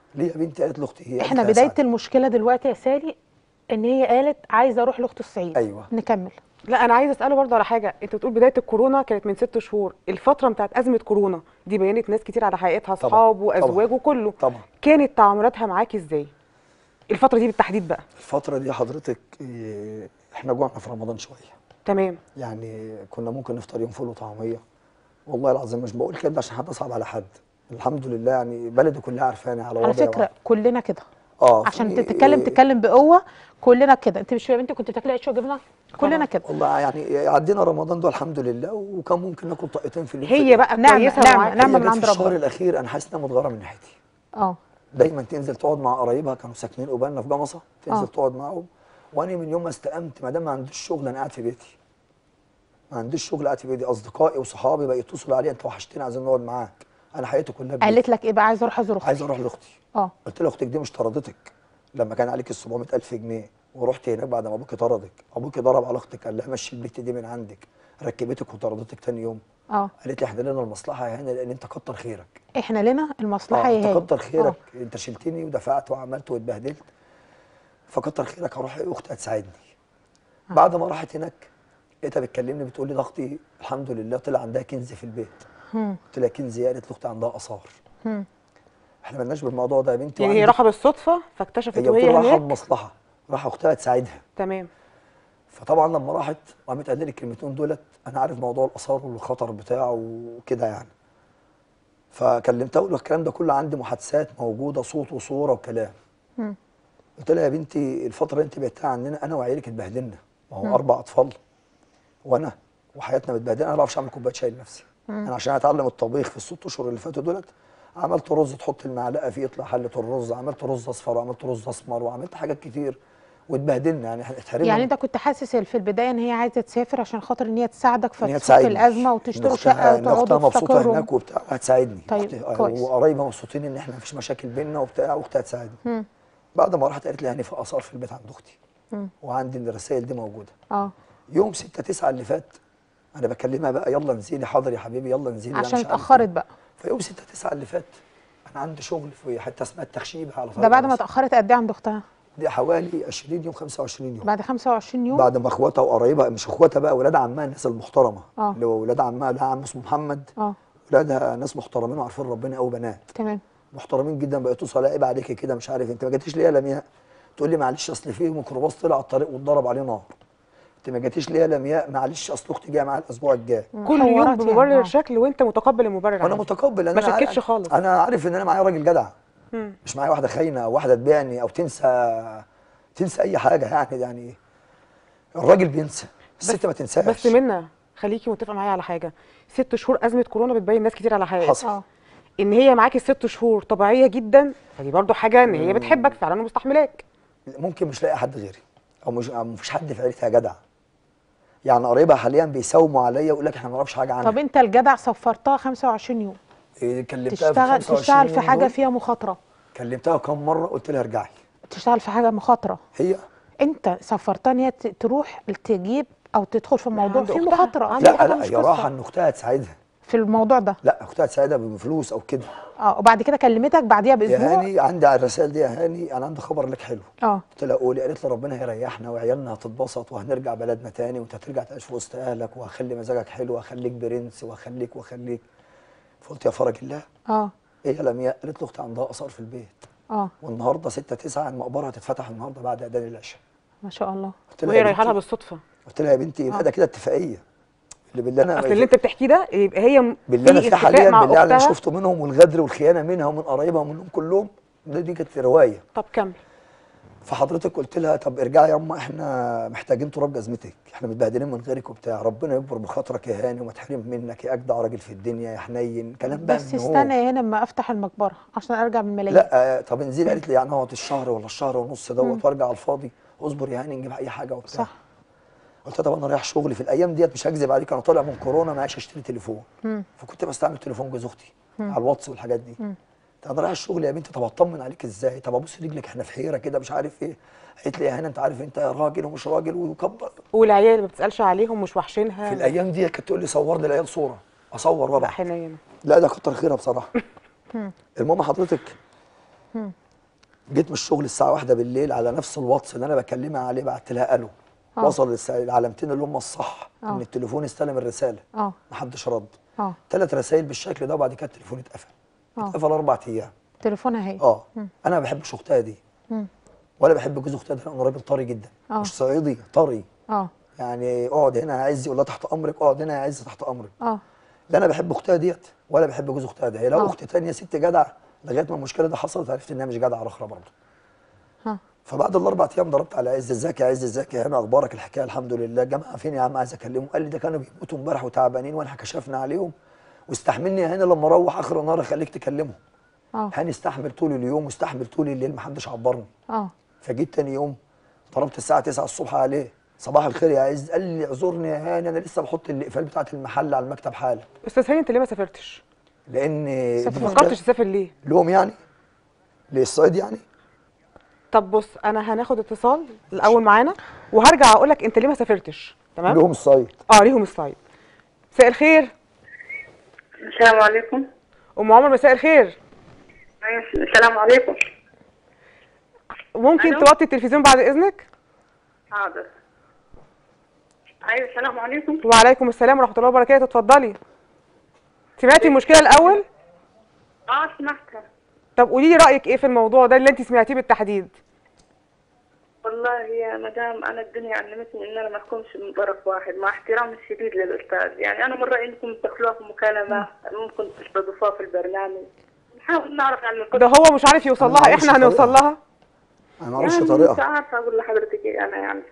Speaker 3: ليه يا بنتي قالت لاختي هي
Speaker 2: احنا
Speaker 3: قالت لها
Speaker 2: بدايه
Speaker 3: سعد.
Speaker 2: المشكله دلوقتي يا سالي ان هي قالت عايزه اروح لاخت الصعيد
Speaker 3: أيوة.
Speaker 2: نكمل
Speaker 1: لا انا عايزه اساله برضه على حاجه انت بتقول بدايه الكورونا كانت من ست شهور الفتره بتاعت ازمه كورونا دي بينت ناس كتير على حقيقتها
Speaker 3: طبعاً.
Speaker 1: اصحاب وازواج
Speaker 3: طبعاً.
Speaker 1: وكله
Speaker 3: طبعا
Speaker 1: كانت تعاملاتها معاكي ازاي الفتره دي بالتحديد بقى
Speaker 3: الفتره دي حضرتك إيه، احنا جوعنا في رمضان شويه
Speaker 1: تمام
Speaker 3: يعني كنا ممكن نفطر يوم فول وطعميه والله العظيم مش بقول كده عشان حد اصعب على حد الحمد لله يعني بلدي كلها عارفاني على
Speaker 2: على
Speaker 3: وضعي
Speaker 2: فكره كلنا كده
Speaker 3: اه
Speaker 2: عشان
Speaker 3: في-
Speaker 2: تتكلم تتكلم بقوه كلنا كده انت مش فاهم انت كنت بتاكلي عيش وجبنه كلنا كده
Speaker 3: والله يعني عدينا رمضان ده الحمد لله وكان ممكن ناكل طاقتين في اليوم
Speaker 1: هي بقى
Speaker 2: نعمة-
Speaker 1: كويسه
Speaker 2: نعمة-
Speaker 1: معاكي
Speaker 2: نعمة
Speaker 3: هي
Speaker 2: من
Speaker 3: جت
Speaker 2: عند
Speaker 3: في الشهر
Speaker 2: ربنا.
Speaker 3: الاخير انا حاسس انها متغيره من ناحيتي
Speaker 2: اه
Speaker 3: دايما تنزل تقعد مع قرايبها كانوا ساكنين قبالنا في جمصه تنزل
Speaker 2: آه.
Speaker 3: تقعد معاهم وانا من يوم ما استقمت ما دام ما عنديش شغل انا قاعد في بيتي ما عنديش شغل قاعد في بيتي اصدقائي وصحابي بقى يتصلوا عليا انت وحشتني عايزين نقعد معاك انا حياتي كلها في بيتي.
Speaker 2: قالت لك ايه بقى عايزه اروح ازور اختي
Speaker 3: عايز اروح لاختي
Speaker 2: اه
Speaker 3: قلت لها اختك دي مش طردتك لما كان عليك ال 700000 جنيه ورحت هناك بعد ما ابوكي طردك ابوكي ضرب على اختك قال لها مشي البت دي من عندك ركبتك وطردتك تاني يوم
Speaker 2: اه
Speaker 3: قالت لي احنا لنا المصلحه يا هاني لان انت كتر خيرك
Speaker 2: احنا لنا المصلحه
Speaker 3: آه
Speaker 2: يا
Speaker 3: انت
Speaker 2: هاني
Speaker 3: كتر خيرك انت شلتني ودفعت وعملت واتبهدلت فكتر خيرك هروح اختي هتساعدني بعد ما راحت هناك لقيتها بتكلمني بتقول لي ده اختي الحمد لله طلع عندها كنز في البيت
Speaker 2: هم.
Speaker 3: قلت لها كنز ايه قالت لي اختي عندها اثار
Speaker 2: هم.
Speaker 3: احنا مالناش بالموضوع ده يا بنتي
Speaker 1: يعني هي
Speaker 3: وعندي-
Speaker 1: راحه بالصدفه فاكتشفت
Speaker 3: هي
Speaker 1: وهي
Speaker 3: بتقول راحه
Speaker 1: هناك
Speaker 3: بمصلحه راح اختها تساعدها
Speaker 1: تمام
Speaker 3: فطبعا لما راحت وقامت قالت لي الكلمتين دولت انا عارف موضوع الاثار والخطر بتاعه وكده يعني فكلمتها قلت لها الكلام ده كله عندي محادثات موجوده صوت وصوره وكلام
Speaker 2: مم.
Speaker 3: قلت لها يا بنتي الفتره اللي انت بعدتها عننا انا وعيالك اتبهدلنا ما هو اربع اطفال وانا وحياتنا متبهدله انا ما بعرفش اعمل كوبايه شاي لنفسي انا عشان اتعلم الطبيخ في الست اشهر اللي فاتوا دولت عملت رز تحط المعلقه فيه يطلع حله الرز عملت رز اصفر وعملت رز اسمر وعملت حاجات كتير واتبهدلنا يعني احنا اتحرمنا
Speaker 2: يعني انت كنت حاسس في البدايه ان هي عايزه تسافر عشان خاطر ان هي تساعدك
Speaker 3: ان هي
Speaker 2: فتفك
Speaker 3: تساعدني
Speaker 2: الازمه
Speaker 3: إن
Speaker 2: وتشتروا
Speaker 3: أختها-
Speaker 2: شقه
Speaker 3: ان اختها
Speaker 2: وتقعدوا
Speaker 3: مبسوطه
Speaker 2: تستقروا
Speaker 3: هناك وبتاع هتساعدني
Speaker 2: طيب،
Speaker 3: أختي-
Speaker 2: كويس.
Speaker 3: وقرايبها مبسوطين ان احنا مفيش مشاكل بينا وبتاع واختها هتساعدني
Speaker 2: مم.
Speaker 3: بعد ما راحت قالت لي يعني في اثار في البيت عند اختي
Speaker 2: مم.
Speaker 3: وعندي الرسائل دي موجوده
Speaker 2: اه
Speaker 3: يوم 6 9 اللي فات انا بكلمها بقى يلا انزلي حاضر يا حبيبي يلا انزلي أنا
Speaker 2: عشان
Speaker 3: مش عارف
Speaker 2: اتاخرت
Speaker 3: إيه.
Speaker 2: بقى
Speaker 3: فيوم 6 9 اللي فات انا عندي شغل في حته اسمها التخشيبه على
Speaker 2: ده
Speaker 3: طريق
Speaker 2: بعد ما
Speaker 3: مصر.
Speaker 2: اتاخرت قد ايه عند اختها
Speaker 3: دي حوالي 20 يوم 25 يوم
Speaker 2: بعد 25 يوم
Speaker 3: بعد ما اخواتها وقرايبها مش اخواتها بقى ولاد عمها الناس المحترمه
Speaker 2: آه.
Speaker 3: اللي هو ولاد عمها لها عم اسمه محمد
Speaker 2: اه
Speaker 3: ولادها ناس محترمين وعارفين ربنا قوي بنات
Speaker 2: تمام
Speaker 3: محترمين جدا بقى يتصل عيب عليكي كده مش عارف انت ما جاتيش ليه يا لمياء تقول لي معلش اصل في ميكروباص طلع على الطريق واتضرب عليه نار انت ما جاتيش ليه يا لمياء معلش اصل اختي جايه معايا الاسبوع الجاي
Speaker 1: كل يوم
Speaker 2: حوارات يعني،
Speaker 1: بمبرر
Speaker 2: آه.
Speaker 1: شكل وانت متقبل المبرر
Speaker 3: وانا
Speaker 1: عادي.
Speaker 3: متقبل
Speaker 1: ما
Speaker 3: انا عارف-
Speaker 1: شكتش خالص.
Speaker 3: انا عارف ان انا معايا راجل جدع
Speaker 1: مم.
Speaker 3: مش معايا واحده خاينه او واحده تبيعني او تنسى تنسى اي حاجه يعني يعني الراجل بينسى الست ما تنساش
Speaker 1: بس منا خليكي متفقه معايا على حاجه ست شهور ازمه كورونا بتبين ناس كتير على حقيقتها
Speaker 3: حصل.
Speaker 2: اه
Speaker 1: ان هي معاكي ست شهور طبيعيه جدا فدي برضو حاجه ان هي بتحبك فعلا ومستحملاك
Speaker 3: ممكن مش لاقي حد غيري او مش أو مفيش حد في عيلتها جدع يعني قرايبها حاليا بيساوموا عليا يقول لك احنا ما نعرفش حاجه عنها
Speaker 2: طب انت الجدع صفرتها 25 يوم
Speaker 3: إيه، كلمتها في
Speaker 2: تشتغل
Speaker 3: 25
Speaker 2: تشتغل في
Speaker 3: يوم
Speaker 2: حاجه
Speaker 3: دول.
Speaker 2: فيها مخاطره
Speaker 3: كلمتها كم مره قلت لها ارجعي
Speaker 2: تشتغل في حاجه مخاطره
Speaker 3: هي
Speaker 2: انت سفرتها ان هي ت- تروح تجيب او تدخل في موضوع
Speaker 1: عند
Speaker 2: فيه
Speaker 1: أختها.
Speaker 2: مخاطره
Speaker 1: عند
Speaker 3: لا
Speaker 1: حاجة
Speaker 3: لا
Speaker 1: مش
Speaker 3: هي
Speaker 1: قصة.
Speaker 3: راحه ان اختها تساعدها
Speaker 2: في الموضوع ده
Speaker 3: لا اختها تساعدها بفلوس او كده
Speaker 2: اه وبعد كده كلمتك بعديها
Speaker 3: يا
Speaker 2: باسبوع
Speaker 3: هاني عندي على الرسائل دي يا هاني انا عندي خبر لك حلو
Speaker 2: اه
Speaker 3: قلت لها قولي قالت لي ربنا هيريحنا وعيالنا هتتبسط وهنرجع بلدنا تاني وانت هترجع تعيش في وسط اهلك وهخلي مزاجك حلو وهخليك برنس وهخليك وهخليك فقلت يا فرج الله
Speaker 2: اه
Speaker 3: ايه يا لمياء قالت له اختي عندها اثار في البيت
Speaker 2: اه
Speaker 3: والنهارده 6 9 المقبره هتتفتح النهارده بعد اذان العشاء
Speaker 2: ما شاء الله
Speaker 3: قلت لها
Speaker 1: وهي
Speaker 3: يا
Speaker 1: رايحه لها
Speaker 3: بنتي
Speaker 1: بالصدفه
Speaker 3: قلت لها يا بنتي لا ده كده اتفاقيه اللي باللي انا
Speaker 1: اصل اللي انت بتحكيه ده يبقى هي م-
Speaker 3: باللي انا
Speaker 1: في
Speaker 3: فيه
Speaker 1: اتفاق
Speaker 3: حاليا
Speaker 1: مع
Speaker 3: باللي انا
Speaker 1: أختها.
Speaker 3: شفته منهم والغدر والخيانه منها ومن قرايبها ومنهم كلهم ده دي كانت روايه
Speaker 1: طب كمل
Speaker 3: فحضرتك قلت لها طب ارجعي يا اما احنا محتاجين تراب جزمتك احنا متبهدلين من غيرك وبتاع ربنا يكبر بخاطرك يا هاني وما تحرم منك يا اجدع راجل في الدنيا يا حنين كلام بقى
Speaker 2: بس
Speaker 3: من هو.
Speaker 2: استنى يا هنا لما افتح المقبره عشان ارجع بالملايين
Speaker 3: لا آه، طب انزلي قالت لي يعني اقعد الشهر ولا الشهر ونص دوت وارجع على الفاضي اصبر يا هاني نجيب اي حاجه وبتاع
Speaker 2: صح
Speaker 3: قلت لها طب انا رايح شغلي في الايام ديت مش هكذب عليك انا طالع من كورونا معيش اشتري تليفون
Speaker 2: مم.
Speaker 3: فكنت بستعمل تليفون جوز اختي على الواتس والحاجات دي طب انا رايح الشغل يا بنتي طب اطمن عليك ازاي طب ابص رجلك احنا في حيره كده مش عارف ايه قالت لي يا هنا انت عارف انت راجل ومش راجل وكبر
Speaker 1: والعيال اللي ما بتسالش عليهم مش وحشينها
Speaker 3: في الايام دي كانت تقول لي صور لي العيال صوره اصور
Speaker 1: لا
Speaker 3: وابعت
Speaker 1: حنينه
Speaker 3: لا ده كتر خيرها بصراحه المهم حضرتك جيت من الشغل الساعه واحدة بالليل على نفس الواتس اللي انا بكلمها عليه بعت لها الو
Speaker 2: آه.
Speaker 3: وصل الس- العلامتين اللي هم الصح
Speaker 2: آه.
Speaker 3: ان التليفون استلم الرساله
Speaker 2: اه
Speaker 3: محدش رد
Speaker 2: اه
Speaker 3: ثلاث رسائل بالشكل ده وبعد كده التليفون اتقفل
Speaker 2: آه.
Speaker 3: اتقفل اربع ايام
Speaker 2: تليفونها هي
Speaker 3: اه انا ما بحبش اختها دي
Speaker 2: مم.
Speaker 3: ولا بحب جوز اختها ده لانه راجل طري جدا
Speaker 2: آه.
Speaker 3: مش صعيدي طري
Speaker 2: اه
Speaker 3: يعني اقعد هنا يا عز يقول لها تحت امرك اقعد هنا يا عز تحت امرك
Speaker 2: اه
Speaker 3: لا انا بحب اختها ديت ولا بحب جوز اختها ده هي لو
Speaker 2: آه.
Speaker 3: اخت تانية ست جدعه لغايه ما المشكله دي حصلت عرفت انها مش جدعه اخرى برضه
Speaker 2: ها
Speaker 3: فبعد الاربع ايام ضربت على عز ازيك يا عز ازيك يا هنا اخبارك الحكايه الحمد لله جماعه فين يا عم عايز اكلمهم قال لي ده كانوا بيموتوا امبارح وتعبانين واحنا كشفنا عليهم واستحملني يا هاني لما اروح اخر النهار اخليك تكلمهم
Speaker 2: اه
Speaker 3: هاني استحمل طول اليوم واستحمل طول الليل محدش عبرني
Speaker 2: اه
Speaker 3: فجيت تاني يوم ضربت الساعه 9 الصبح عليه صباح الخير يا عز قال لي اعذرني يا هاني انا لسه بحط الاقفال بتاعت المحل على المكتب حالا
Speaker 1: استاذ هاني انت ليه ما سافرتش؟
Speaker 3: لان
Speaker 2: سافر.
Speaker 1: ما فكرتش تسافر ليه؟
Speaker 3: لهم يعني للصعيد يعني
Speaker 1: طب بص انا هناخد اتصال الاول معانا وهرجع اقول لك انت ليه ما سافرتش تمام؟
Speaker 3: لهم الصعيد
Speaker 1: اه ليهم الصعيد مساء الخير
Speaker 4: السلام عليكم
Speaker 1: ام عمر مساء الخير
Speaker 4: أيوة، السلام عليكم
Speaker 1: ممكن
Speaker 4: ألو؟
Speaker 1: توطي التلفزيون بعد اذنك؟
Speaker 4: حاضر ايوه السلام عليكم
Speaker 1: وعليكم السلام ورحمه الله وبركاته اتفضلي سمعتي المشكله الاول؟
Speaker 4: اه سمعتها
Speaker 1: طب قولي لي رايك ايه في الموضوع ده اللي انت سمعتيه بالتحديد؟
Speaker 4: والله يا مدام انا الدنيا علمتني ان انا ما اكونش من طرف واحد مع احترامي الشديد للاستاذ يعني انا من رايي انكم تدخلوها في مكالمه ممكن تستضيفوها في البرنامج نحاول نعرف عن القصه
Speaker 1: ده هو مش عارف يوصل
Speaker 3: أنا
Speaker 1: لها
Speaker 3: معرفش
Speaker 1: احنا هنوصل
Speaker 3: طريقها.
Speaker 1: لها
Speaker 3: انا ما اعرفش
Speaker 4: يعني مش
Speaker 3: طريقها
Speaker 4: عارفه اقول لحضرتك ايه انا يعني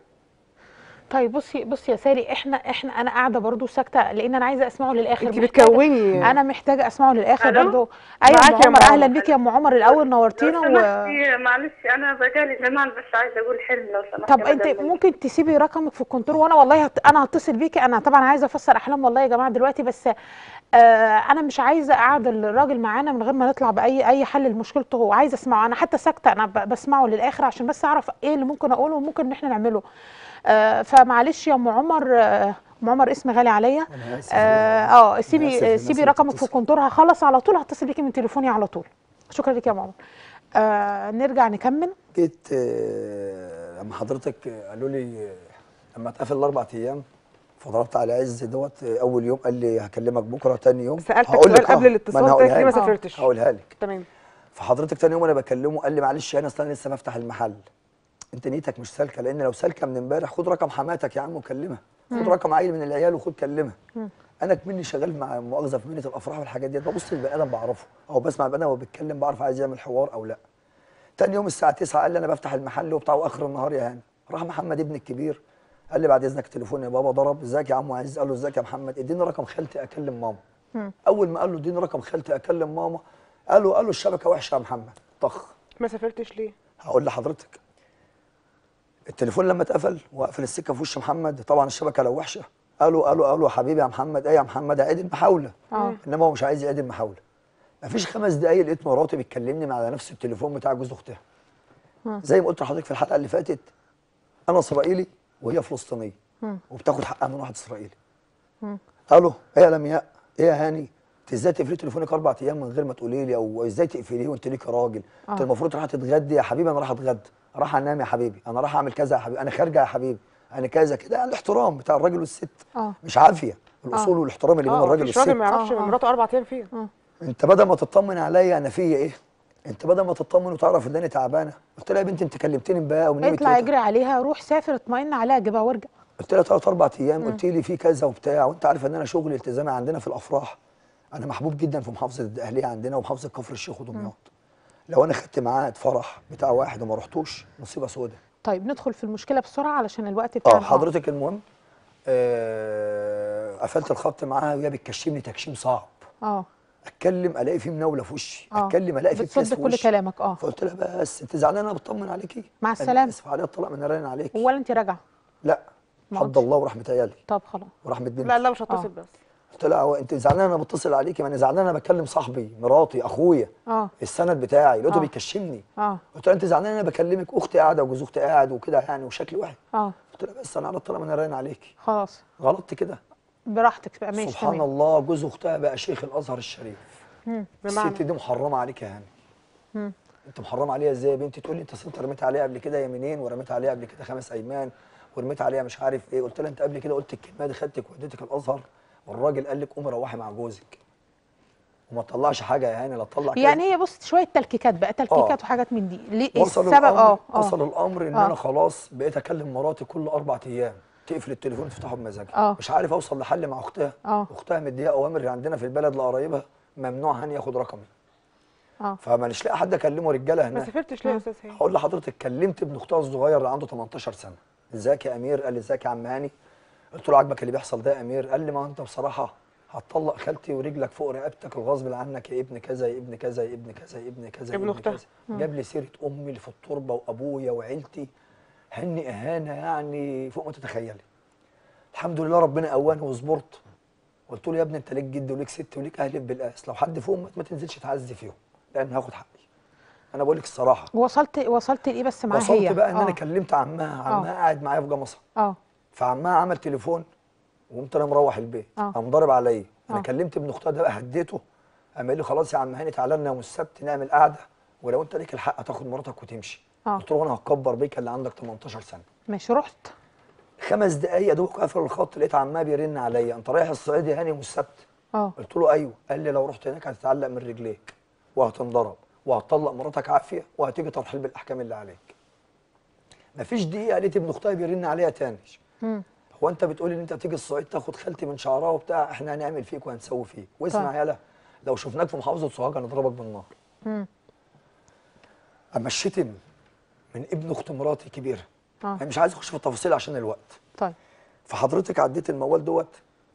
Speaker 2: طيب بصي بصي يا سالي احنا احنا انا قاعده برضو ساكته لان انا عايزه اسمعه للاخر
Speaker 1: انت
Speaker 2: محتاجة-
Speaker 1: بتكوني
Speaker 2: انا محتاجه اسمعه للاخر
Speaker 4: ألو؟
Speaker 2: برضو ايوه
Speaker 1: معاكي
Speaker 2: يا
Speaker 1: يا
Speaker 2: ام عمر
Speaker 1: أم
Speaker 2: اهلا
Speaker 1: عمر.
Speaker 2: بيك يا ام عمر الاول نورتينا
Speaker 4: لو
Speaker 2: و...
Speaker 4: سمحتي معلش انا بقالي زمان بس عايزه اقول حلم لو سمحتي
Speaker 2: طب
Speaker 4: يا
Speaker 2: انت
Speaker 4: مدام.
Speaker 2: ممكن تسيبي رقمك في الكنترول وانا والله هت... انا هتصل بيكي انا طبعا عايزه افسر احلام والله يا جماعه دلوقتي بس آه انا مش عايزه اقعد الراجل معانا من غير ما نطلع باي اي حل لمشكلته وعايزه اسمعه انا حتى ساكته انا ب... بسمعه للاخر عشان بس اعرف ايه اللي ممكن اقوله وممكن ان احنا نعمله آه فمعلش يا ام عمر آه، ام عمر اسم غالي عليا
Speaker 3: أنا آسف.
Speaker 2: اه آه،
Speaker 3: آسف
Speaker 2: سيبي
Speaker 3: للناس
Speaker 2: آه،
Speaker 3: اللي
Speaker 2: سيبي رقمك في
Speaker 3: بتتصل.
Speaker 2: الكنترول هخلص على طول هتصل بيكي من تليفوني على طول شكرا لك يا ام عمر آه نرجع نكمل
Speaker 3: جيت آه، لما حضرتك آه، قالوا لي آه، لما اتقفل الاربع ايام فضربت على عز دوت آه، اول يوم قال لي هكلمك بكره تاني يوم
Speaker 1: سالتك
Speaker 3: هقول
Speaker 1: سؤال
Speaker 3: لك آه،
Speaker 1: قبل
Speaker 3: ما
Speaker 1: الاتصال
Speaker 3: أنا
Speaker 1: ده
Speaker 3: هقولها
Speaker 1: ليه ما
Speaker 3: لك.
Speaker 1: سافرتش
Speaker 3: هقولها لك
Speaker 1: تمام
Speaker 3: فحضرتك تاني يوم انا بكلمه قال لي معلش انا اصل انا لسه بفتح المحل انت نيتك مش سالكه لان لو سالكه من امبارح خد رقم حماتك يا عم وكلمها خد رقم عيل من العيال وخد كلمها انا كمني شغال مع مؤاخذه في مهنه الافراح والحاجات ديت ببص للبني ادم بعرفه او بسمع البني ادم وهو بيتكلم بعرف عايز يعمل حوار او لا تاني يوم الساعه 9 قال لي انا بفتح المحل وبتاع واخر النهار يا هاني راح محمد ابني الكبير قال لي بعد اذنك تليفون يا بابا ضرب ازيك يا عم عزيز قال له ازيك يا محمد اديني رقم خالتي اكلم ماما اول ما قال له اديني رقم خالتي اكلم ماما قال له قال له الشبكه وحشه يا محمد طخ
Speaker 1: ما سافرتش ليه
Speaker 3: هقول لحضرتك التليفون لما اتقفل وقفل السكه في وش محمد طبعا الشبكه لو وحشه قالوا قالوا قالوا يا حبيبي يا محمد ايه يا محمد عيد المحاوله
Speaker 2: اه
Speaker 3: انما هو مش عايز يعيد المحاوله مفيش خمس دقايق لقيت مراتي بتكلمني من على نفس التليفون بتاع جوز اختها زي ما قلت لحضرتك في الحلقه اللي فاتت انا اسرائيلي وهي فلسطينيه وبتاخد حقها من واحد اسرائيلي الو ايه يا لمياء ايه يا هاني انت ازاي تقفلي تليفونك اربع ايام من غير ما تقولي لي او ازاي تقفليه وانت ليك راجل انت المفروض رايحه تتغدي يا حبيبي انا رايح اتغدى رايح انام يا حبيبي انا رايح اعمل كذا يا حبيبي انا خارجه يا حبيبي انا كذا كده يعني الاحترام بتاع الراجل والست
Speaker 2: اه
Speaker 3: مش عافيه الاصول والاحترام اللي بين
Speaker 1: اه
Speaker 3: الراجل
Speaker 1: مفيش
Speaker 3: والست
Speaker 1: راجل ما يعرفش
Speaker 2: آه، آه.
Speaker 1: مراته اربع ايام فين
Speaker 3: انت بدل ما تطمن عليا انا فيا ايه انت بدل ما تطمن وتعرف ان انا تعبانه قلت لها يا بنتي انت كلمتني امبارح ونمت
Speaker 2: اطلع
Speaker 3: ليه؟
Speaker 2: اجري عليها روح سافر اطمئن عليها جيبها وارجع
Speaker 3: قلت لها ثلاث اربع ايام قلت لي في كذا وبتاع وانت عارف ان انا شغلي التزامي عندنا في الافراح انا محبوب جدا في محافظه الدقهليه عندنا ومحافظه كفر الشيخ ودمياط لو انا خدت معاد فرح بتاع واحد وما رحتوش مصيبه سودة
Speaker 2: طيب ندخل في المشكله بسرعه علشان الوقت بتاعنا
Speaker 3: اه حضرتك المهم آه قفلت الخط معاها وهي بتكشمني تكشيم صعب
Speaker 2: اه
Speaker 3: اتكلم الاقي في مناوله في وشي
Speaker 2: اه
Speaker 3: اتكلم الاقي في
Speaker 2: بتصد
Speaker 3: ابتسام في
Speaker 2: كل
Speaker 3: وشي
Speaker 2: كلامك اه
Speaker 3: فقلت لها بس انت زعلانه انا بطمن عليكي
Speaker 2: مع
Speaker 3: أنا
Speaker 2: السلامة.
Speaker 3: اسف عليا الطلاق من رن عليكي
Speaker 2: ولا انت راجعه
Speaker 3: لا
Speaker 2: ما
Speaker 3: حد
Speaker 2: قلتش.
Speaker 3: الله ورحمه عيالي
Speaker 2: طب خلاص
Speaker 3: ورحمه بنتي
Speaker 1: لا لا مش هتصل بس
Speaker 3: قلت لها هو انت زعلانه انا بتصل عليكي ما انا زعلانه انا بكلم صاحبي مراتي اخويا
Speaker 2: اه
Speaker 3: السند بتاعي لقيته
Speaker 2: آه.
Speaker 3: بيكشمني
Speaker 2: اه
Speaker 3: قلت لها انت زعلانه انا بكلمك اختي قاعده وجوز اختي قاعد وكده يعني وشكلي وحش
Speaker 2: اه
Speaker 3: قلت لها بس انا على الطلاق من رن عليكي
Speaker 2: خلاص
Speaker 3: غلطت كده
Speaker 2: براحتك بقى ماشي
Speaker 3: سبحان
Speaker 2: تمام
Speaker 3: الله جوز اختها بقى شيخ الازهر الشريف
Speaker 1: بمعنى
Speaker 3: الست دي محرمه عليك يا هاني انت محرم عليها ازاي يا بنتي تقول لي انت أصل انت رميت عليها قبل كده يمينين ورميت عليها قبل كده خمس ايمان ورميت عليها مش عارف ايه قلت لها انت قبل كده قلت الكلمه دي خدتك وديتك الازهر والراجل قال لك قومي روحي مع جوزك وما تطلعش حاجه يا هاني لا تطلع كده.
Speaker 2: يعني هي بص شويه تلكيكات بقى تلكيكات وحاجات من دي ليه إيه
Speaker 3: وصل
Speaker 2: السبب
Speaker 3: الامر
Speaker 2: اه اه
Speaker 3: وصل الامر ان
Speaker 2: آه.
Speaker 3: انا خلاص بقيت اكلم مراتي كل اربع ايام تقفل التليفون تفتحه بمزاجها
Speaker 2: آه.
Speaker 3: مش عارف اوصل لحل مع اختها
Speaker 2: آه.
Speaker 3: اختها مديها اوامر عندنا في البلد لقرايبها ممنوع هاني ياخد رقمي
Speaker 2: اه
Speaker 3: فمانيش لاقي حد اكلمه رجاله
Speaker 1: ما
Speaker 3: هناك
Speaker 1: سافرتش ليه يا استاذ هاني
Speaker 3: هقول لحضرتك كلمت ابن اختها الصغير اللي عنده 18 سنه ازيك يا امير قال لي ازيك يا عم هاني قلت له عاجبك اللي بيحصل ده يا امير قال لي ما انت بصراحه هتطلق خالتي ورجلك فوق رقبتك الغصب عنك يا ابن كذا يا ابن كذا يا ابن كذا يا ابن كذا يا
Speaker 1: ابن أختها.
Speaker 3: كذا جاب لي سيره امي اللي في التربه وابويا وعيلتي هني اهانه يعني فوق ما تتخيلي الحمد لله ربنا قواني وصبرت قلت له يا ابني انت ليك جد وليك ست وليك اهل بالقاس لو حد فيهم مات ما تنزلش تعزي فيهم لان هاخد حقي انا بقول لك الصراحه
Speaker 2: وصلت وصلت لايه بس معاها هي
Speaker 3: وصلت بقى ان انا
Speaker 2: آه.
Speaker 3: كلمت عمها عمها قاعد معايا في جمصه
Speaker 2: اه
Speaker 3: فعمها عمل تليفون وقمت انا مروح البيت
Speaker 2: آه.
Speaker 3: قام ضارب عليا انا
Speaker 2: آه.
Speaker 3: كلمت ابن اختها ده بقى هديته قام قال لي خلاص يا عم هاني تعالى لنا يوم السبت نعمل قعده ولو انت ليك الحق تاخد مراتك وتمشي
Speaker 2: آه.
Speaker 3: قلت له انا هكبر بيك اللي عندك 18 سنه
Speaker 2: ماشي رحت
Speaker 3: خمس دقايق يا دوبك قافل الخط لقيت عمها بيرن عليا انت رايح الصعيد يا هاني يوم السبت
Speaker 2: اه
Speaker 3: قلت له ايوه قال لي لو رحت هناك هتتعلق من رجليك وهتنضرب وهتطلق مراتك عافيه وهتيجي ترحيل بالاحكام اللي عليك مفيش دقيقه لقيت ابن اختها بيرن عليا تاني
Speaker 2: مم.
Speaker 3: هو انت بتقولي ان انت تيجي الصعيد تاخد خالتي من شعرها وبتاع احنا هنعمل فيك وهنسوي فيك واسمع
Speaker 2: طيب.
Speaker 3: يالا لو شفناك في محافظه سوهاج هنضربك بالنار
Speaker 2: مم.
Speaker 3: اما الشتم من ابن اخت مراتي كبيره
Speaker 2: اه
Speaker 3: انا مش عايز اخش في التفاصيل عشان الوقت
Speaker 2: طيب
Speaker 3: فحضرتك عديت الموال دوت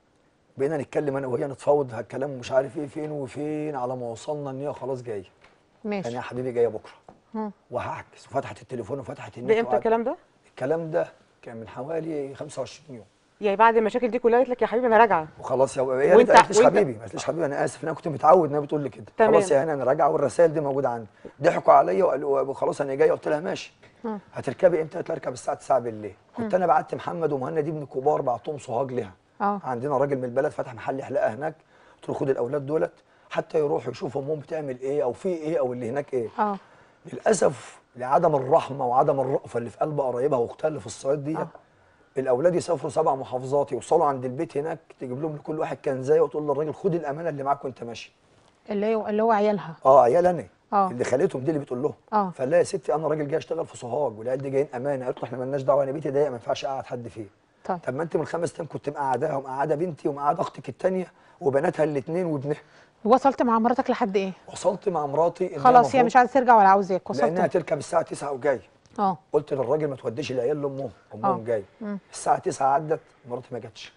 Speaker 3: بقينا نتكلم انا وهي نتفاوض هالكلام مش عارف ايه فين وفين على ما وصلنا ان هي خلاص جايه يعني
Speaker 2: ماشي
Speaker 3: يا حبيبي جايه بكره
Speaker 2: مم.
Speaker 3: وهعكس وفتحت التليفون وفتحت النت
Speaker 1: ده امتى
Speaker 3: وقعدت-
Speaker 1: الكلام ده؟
Speaker 3: الكلام ده كان من حوالي 25 يوم
Speaker 1: يعني بعد المشاكل دي كلها قالت لك يا حبيبي انا راجعه
Speaker 3: وخلاص يا هي
Speaker 1: وانت-
Speaker 3: ما قالتليش
Speaker 1: وانت-
Speaker 3: حبيبي ما قالتليش حبيبي انا اسف انا كنت متعود انها بتقول لي كده
Speaker 1: تمام.
Speaker 3: خلاص يا هنا انا راجعه والرسائل دي موجوده عندي ضحكوا عليا وقالوا خلاص انا جاي قلت لها ماشي
Speaker 2: مم.
Speaker 3: هتركبي امتى؟ قلت لها اركب الساعه 9 بالليل كنت انا بعت محمد ومهند ابن كبار بعتهم سوهاج لها
Speaker 2: اه
Speaker 3: عندنا راجل من البلد فتح محل حلاقه هناك قلت له خد الاولاد دولت حتى يروحوا يشوفوا امهم بتعمل ايه او في ايه او اللي هناك ايه
Speaker 2: اه
Speaker 3: للاسف لعدم الرحمه وعدم الرأفه اللي في قلب قرايبها واختها اللي في الصعيد ديت
Speaker 2: آه.
Speaker 3: الاولاد يسافروا سبع محافظات يوصلوا عند البيت هناك تجيب لهم لكل واحد كنزايه وتقول للراجل خد الامانه اللي معاك وانت ماشي
Speaker 2: اللي هو اللي هو عيالها
Speaker 3: اه عيال انا
Speaker 2: آه.
Speaker 3: اللي خالتهم دي اللي بتقول لهم
Speaker 2: آه.
Speaker 3: فقال لها يا ستي انا راجل جاي اشتغل في سوهاج والعيال دي جايين امانه قالت له احنا مالناش دعوه انا بيتي ضيق ما ينفعش اقعد حد فيه
Speaker 2: طيب
Speaker 3: طب ما انت من خمس ايام كنت مقعداها ومقعده بنتي ومقعده اختك الثانيه وبناتها الاثنين وابنها
Speaker 2: وصلت مع مراتك لحد ايه
Speaker 3: وصلت مع مراتي إنها
Speaker 2: خلاص هي
Speaker 3: المفروض-
Speaker 2: مش عايزه ترجع ولا عاوزاك
Speaker 3: لانها
Speaker 2: وصلت
Speaker 3: تركب الساعه 9 وجاي
Speaker 2: اه
Speaker 3: قلت للراجل ما توديش العيال لامهم امهم
Speaker 2: آه.
Speaker 3: جاي
Speaker 2: مم.
Speaker 3: الساعه 9 عدت مراتي ما جاتش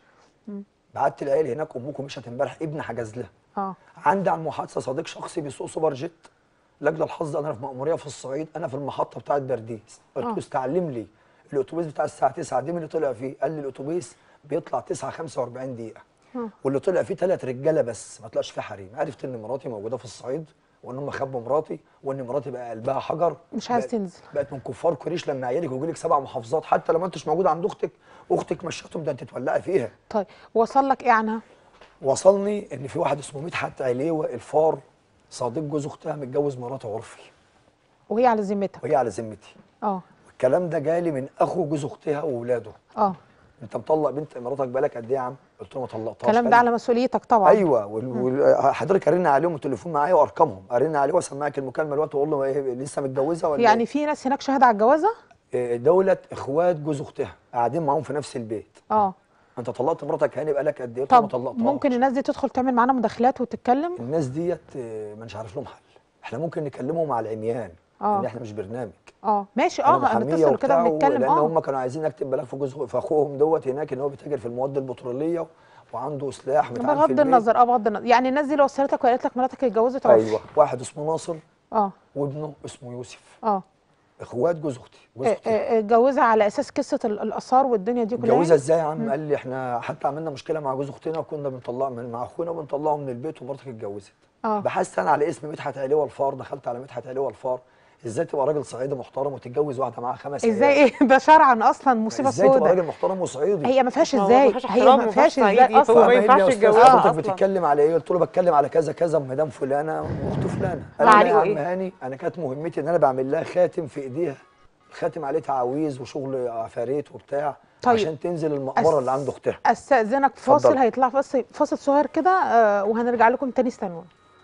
Speaker 3: بعت العيال هناك امكم مشت امبارح ابن حجز لها
Speaker 2: اه
Speaker 3: عندي على المحادثه صديق شخصي بيسوق سوبر جيت لاجل الحظ انا في مأموريه في الصعيد انا في المحطه بتاعه برديس قلت
Speaker 2: آه.
Speaker 3: له استعلم لي الاتوبيس بتاع الساعه 9 دي مين اللي طلع فيه قال لي الاتوبيس بيطلع 9 45 دقيقه
Speaker 2: آه.
Speaker 3: واللي طلع فيه ثلاث رجاله بس ما طلعش فيه حريم عرفت ان مراتي موجوده في الصعيد وان هم خبوا مراتي وان مراتي بقى قلبها حجر
Speaker 2: مش عايز
Speaker 3: بقت-
Speaker 2: تنزل.
Speaker 3: بقت من كفار قريش لما عيالك يجي لك سبع محافظات حتى لما انتش موجود عند اختك اختك مشيتهم ده انت تولعي فيها
Speaker 2: طيب وصل لك ايه عنها
Speaker 3: وصلني ان في واحد اسمه مدحت عليوه الفار صديق جوز اختها متجوز مراته عرفي
Speaker 2: وهي على ذمتك
Speaker 3: وهي على ذمتي
Speaker 2: اه
Speaker 3: الكلام ده جالي من اخو جوز اختها واولاده
Speaker 2: اه
Speaker 3: انت مطلق بنت مراتك بالك قد ايه يا عم قلت له ما طلقتهاش
Speaker 2: الكلام
Speaker 3: قال
Speaker 2: ده
Speaker 3: لي
Speaker 2: على مسؤوليتك طبعا
Speaker 3: ايوه وال- وال- حضرتك ارن عليهم التليفون معايا وارقامهم ارن عليه واسمعك المكالمه دلوقتي واقول له ايه لسه متجوزه ولا
Speaker 2: يعني في ناس هناك شهاده على الجوازه
Speaker 3: إيه دولة اخوات جوز اختها قاعدين معاهم في نفس البيت
Speaker 2: اه
Speaker 3: انت طلقت مراتك هاني بقالك قد ايه قلت له ما
Speaker 2: طب
Speaker 3: طلقتهاش
Speaker 2: ممكن الناس دي تدخل تعمل معانا مداخلات وتتكلم
Speaker 3: الناس ديت آه، مش عارف لهم حل احنا ممكن نكلمهم على العميان
Speaker 2: آه.
Speaker 3: ان احنا مش برنامج
Speaker 2: اه ماشي
Speaker 3: أنا
Speaker 2: اه
Speaker 3: محامية
Speaker 2: هنتصل كده
Speaker 3: وبتاع،
Speaker 2: ونتكلم
Speaker 3: لان
Speaker 2: اه
Speaker 3: هم كانوا عايزين اكتب بلاغ في جوز في اخوهم دوت هناك ان هو بيتاجر في المواد البتروليه وعنده سلاح بتاع
Speaker 2: بغض النظر اه بغض النظر يعني الناس دي لو وصلتك وقالت لك مراتك اتجوزت عرفي
Speaker 3: ايوه واحد اسمه ناصر
Speaker 2: اه
Speaker 3: وابنه اسمه يوسف
Speaker 2: اه
Speaker 3: اخوات جوز اختي جوز
Speaker 2: اه،
Speaker 3: اختي
Speaker 2: اه، اتجوزها على اساس قصه ال- الاثار والدنيا دي كلها
Speaker 3: متجوزها ازاي يا عم قال لي احنا حتى عملنا مشكله مع جوز اختنا وكنا بنطلع من مع اخونا وبنطلعه من البيت ومراتك اتجوزت
Speaker 2: اه
Speaker 3: بحثت انا على اسم مدحت علوه الفار دخلت على مدحت علوه الفار ازاي تبقى راجل صعيدي محترم وتتجوز واحده معاها خمس
Speaker 2: ازاي
Speaker 3: عيال؟
Speaker 2: ايه ده شرعا اصلا مصيبه
Speaker 3: ازاي تبقى
Speaker 2: سوداء
Speaker 3: راجل محترم وصعيدي
Speaker 2: هي ما فيهاش
Speaker 1: ما هو
Speaker 2: ازاي
Speaker 1: ما فيهاش
Speaker 2: هي
Speaker 1: احترام
Speaker 2: ما
Speaker 1: وما
Speaker 2: فيهاش
Speaker 1: فيهاش
Speaker 2: ازاي
Speaker 1: صعيدي، هو
Speaker 2: اصلا
Speaker 1: ما
Speaker 3: فاهمة إيه
Speaker 1: ينفعش
Speaker 3: يا أستاذ؟
Speaker 1: يتجوزها
Speaker 3: حضرتك
Speaker 1: أصلاً.
Speaker 3: بتتكلم على ايه قلت له بتكلم على كذا كذا مدام فلانه واخت فلانه قال
Speaker 1: وعليه
Speaker 3: لي يا عم
Speaker 1: إيه؟
Speaker 3: هاني انا كانت مهمتي ان انا بعمل لها خاتم في ايديها خاتم عليه تعاويذ وشغل عفاريت وبتاع
Speaker 2: طيب.
Speaker 3: عشان تنزل المقبره اللي عند اختها
Speaker 2: استاذنك فاصل
Speaker 3: اتفضل.
Speaker 2: هيطلع فاصل فاصل صغير كده آه، وهنرجع لكم تاني استنونا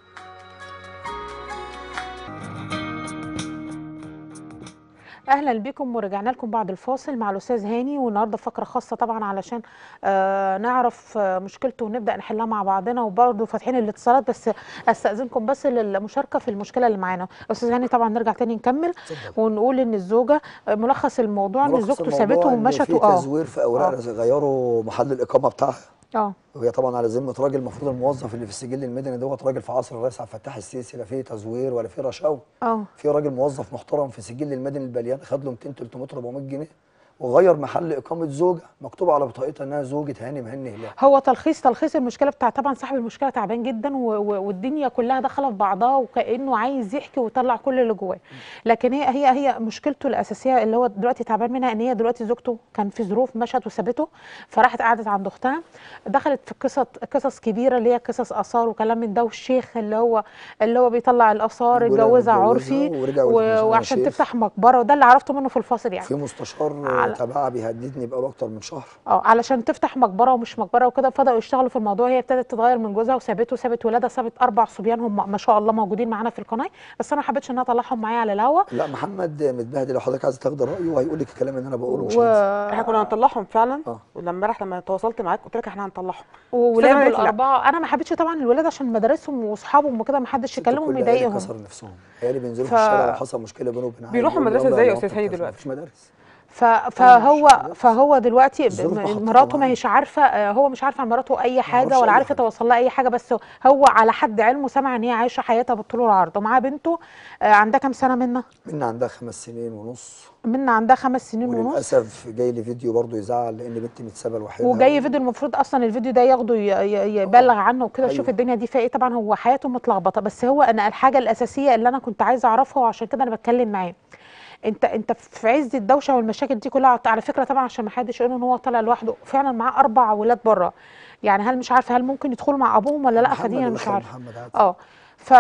Speaker 2: اهلا بكم ورجعنا لكم بعد الفاصل مع الاستاذ هاني والنهارده فقره خاصه طبعا علشان آه نعرف آه مشكلته ونبدا نحلها مع بعضنا وبرضه فاتحين الاتصالات بس استاذنكم بس للمشاركه في المشكله اللي معانا استاذ هاني طبعا نرجع تاني نكمل
Speaker 3: اتفضل.
Speaker 2: ونقول ان الزوجه آه، ملخص الموضوع ان
Speaker 3: ملخص
Speaker 2: زوجته
Speaker 3: الموضوع
Speaker 2: سابته
Speaker 3: إن
Speaker 2: ومشت
Speaker 3: في
Speaker 2: اه
Speaker 3: تزوير في اوراق غيروا محل الاقامه بتاعها
Speaker 2: اه
Speaker 3: وهي طبعا على ذمه راجل المفروض الموظف اللي في السجل المدني دوت راجل في عصر الرئيس عبد الفتاح السيسي لا فيه تزوير ولا فيه رشاوي
Speaker 2: اه
Speaker 3: في راجل موظف محترم في السجل المدني البليان خد له 200 300 400 جنيه وغير محل اقامه زوجه مكتوب على بطاقتها انها زوجة هاني مهني هلال
Speaker 2: هو تلخيص تلخيص المشكله بتاع طبعا صاحب المشكله تعبان جدا و... و... والدنيا كلها داخله في بعضها وكانه عايز يحكي ويطلع كل اللي جواه لكن هي هي هي مشكلته الاساسيه اللي هو دلوقتي تعبان منها ان هي دلوقتي زوجته كان في ظروف مشت وسابته فراحت قعدت عند اختها دخلت في قصص قصص كبيره اللي هي قصص اثار وكلام من ده والشيخ اللي هو اللي هو بيطلع الاثار
Speaker 3: بيقول أنا
Speaker 2: اتجوزها
Speaker 3: متجوزها
Speaker 2: عرفي
Speaker 3: ورجع
Speaker 2: و...
Speaker 3: يقول عشان أنا
Speaker 2: وعشان
Speaker 3: شيخ.
Speaker 2: تفتح مقبره وده اللي عرفته منه في الفاصل يعني
Speaker 3: في مستشار
Speaker 2: على-
Speaker 3: تبعها بيهددني بقاله اكتر من شهر
Speaker 2: اه علشان تفتح مقبره ومش مقبره وكده فبداوا يشتغلوا في الموضوع هي ابتدت تتغير من جوزها وسابته سابت ولادها سابت اربع صبيان هم ما شاء الله موجودين معانا في القناه بس انا ما حبيتش ان انا اطلعهم معايا على الهوا
Speaker 3: لا محمد متبهدل لو حضرتك عايز تاخد رايه وهيقول لك الكلام اللي انا بقوله مش
Speaker 2: و...
Speaker 3: هينسى.
Speaker 1: احنا كنا هنطلعهم فعلا
Speaker 3: اه.
Speaker 1: ولما امبارح لما تواصلت معاك قلت لك احنا هنطلعهم
Speaker 2: وولاده
Speaker 1: قالت لي لا.
Speaker 2: الاربعه انا ما حبيتش طبعا الولاد عشان مدارسهم واصحابهم وكده ما حدش
Speaker 3: ست
Speaker 2: يكلمهم
Speaker 3: كل عيالي
Speaker 2: يضايقهم
Speaker 3: كسر نفسهم عيالي بينزلوا
Speaker 2: ف-
Speaker 3: في الشارع لو حصل مشكله بينه وبين عيل
Speaker 1: بيروحوا
Speaker 3: يقول
Speaker 1: المدرسة
Speaker 3: يلا
Speaker 1: ازاي يا
Speaker 3: يلا
Speaker 1: أستاذ هاني
Speaker 3: كذا.
Speaker 1: دلوقتي؟
Speaker 3: مفيش مدارس
Speaker 2: ف... فهو فهو دلوقتي
Speaker 3: الظروف
Speaker 2: م-
Speaker 3: محطوطة
Speaker 2: مراته ما
Speaker 3: معاه.
Speaker 2: هيش عارفه آه، هو مش عارف عن مراته اي حاجه
Speaker 3: يعرفش
Speaker 2: ولا
Speaker 3: أي
Speaker 2: عارف
Speaker 3: حاجة.
Speaker 2: يتوصل لها اي حاجه بس هو على حد علمه سمع ان هي عايشه حياتها بالطول والعرض ومعاه بنته آه، عندها كام سنه منا
Speaker 3: منا عندها خمس سنين ونص
Speaker 2: منا عندها خمس سنين ونص
Speaker 3: وللاسف جاي لي فيديو برضه يزعل لان بنتي متسابه لوحدها
Speaker 2: وجاي فيديو المفروض اصلا الفيديو ده ياخده ي- ي- يبلغ عنه وكده
Speaker 3: أيوة.
Speaker 2: يشوف الدنيا دي فيها ايه طبعا هو حياته متلخبطه بس هو انا الحاجه الاساسيه اللي انا كنت عايزه اعرفها وعشان كده انا بتكلم معاه انت انت في عز الدوشه والمشاكل دي كلها على فكره طبعا عشان ما حدش يقول ان هو طالع لوحده فعلا معاه اربع اولاد بره يعني هل مش عارفه هل ممكن يدخلوا مع ابوهم ولا لا
Speaker 3: محمد
Speaker 2: فدي انا
Speaker 3: اللي
Speaker 2: مش
Speaker 3: دخل
Speaker 2: عارفه
Speaker 3: محمد عادي.
Speaker 2: اه ف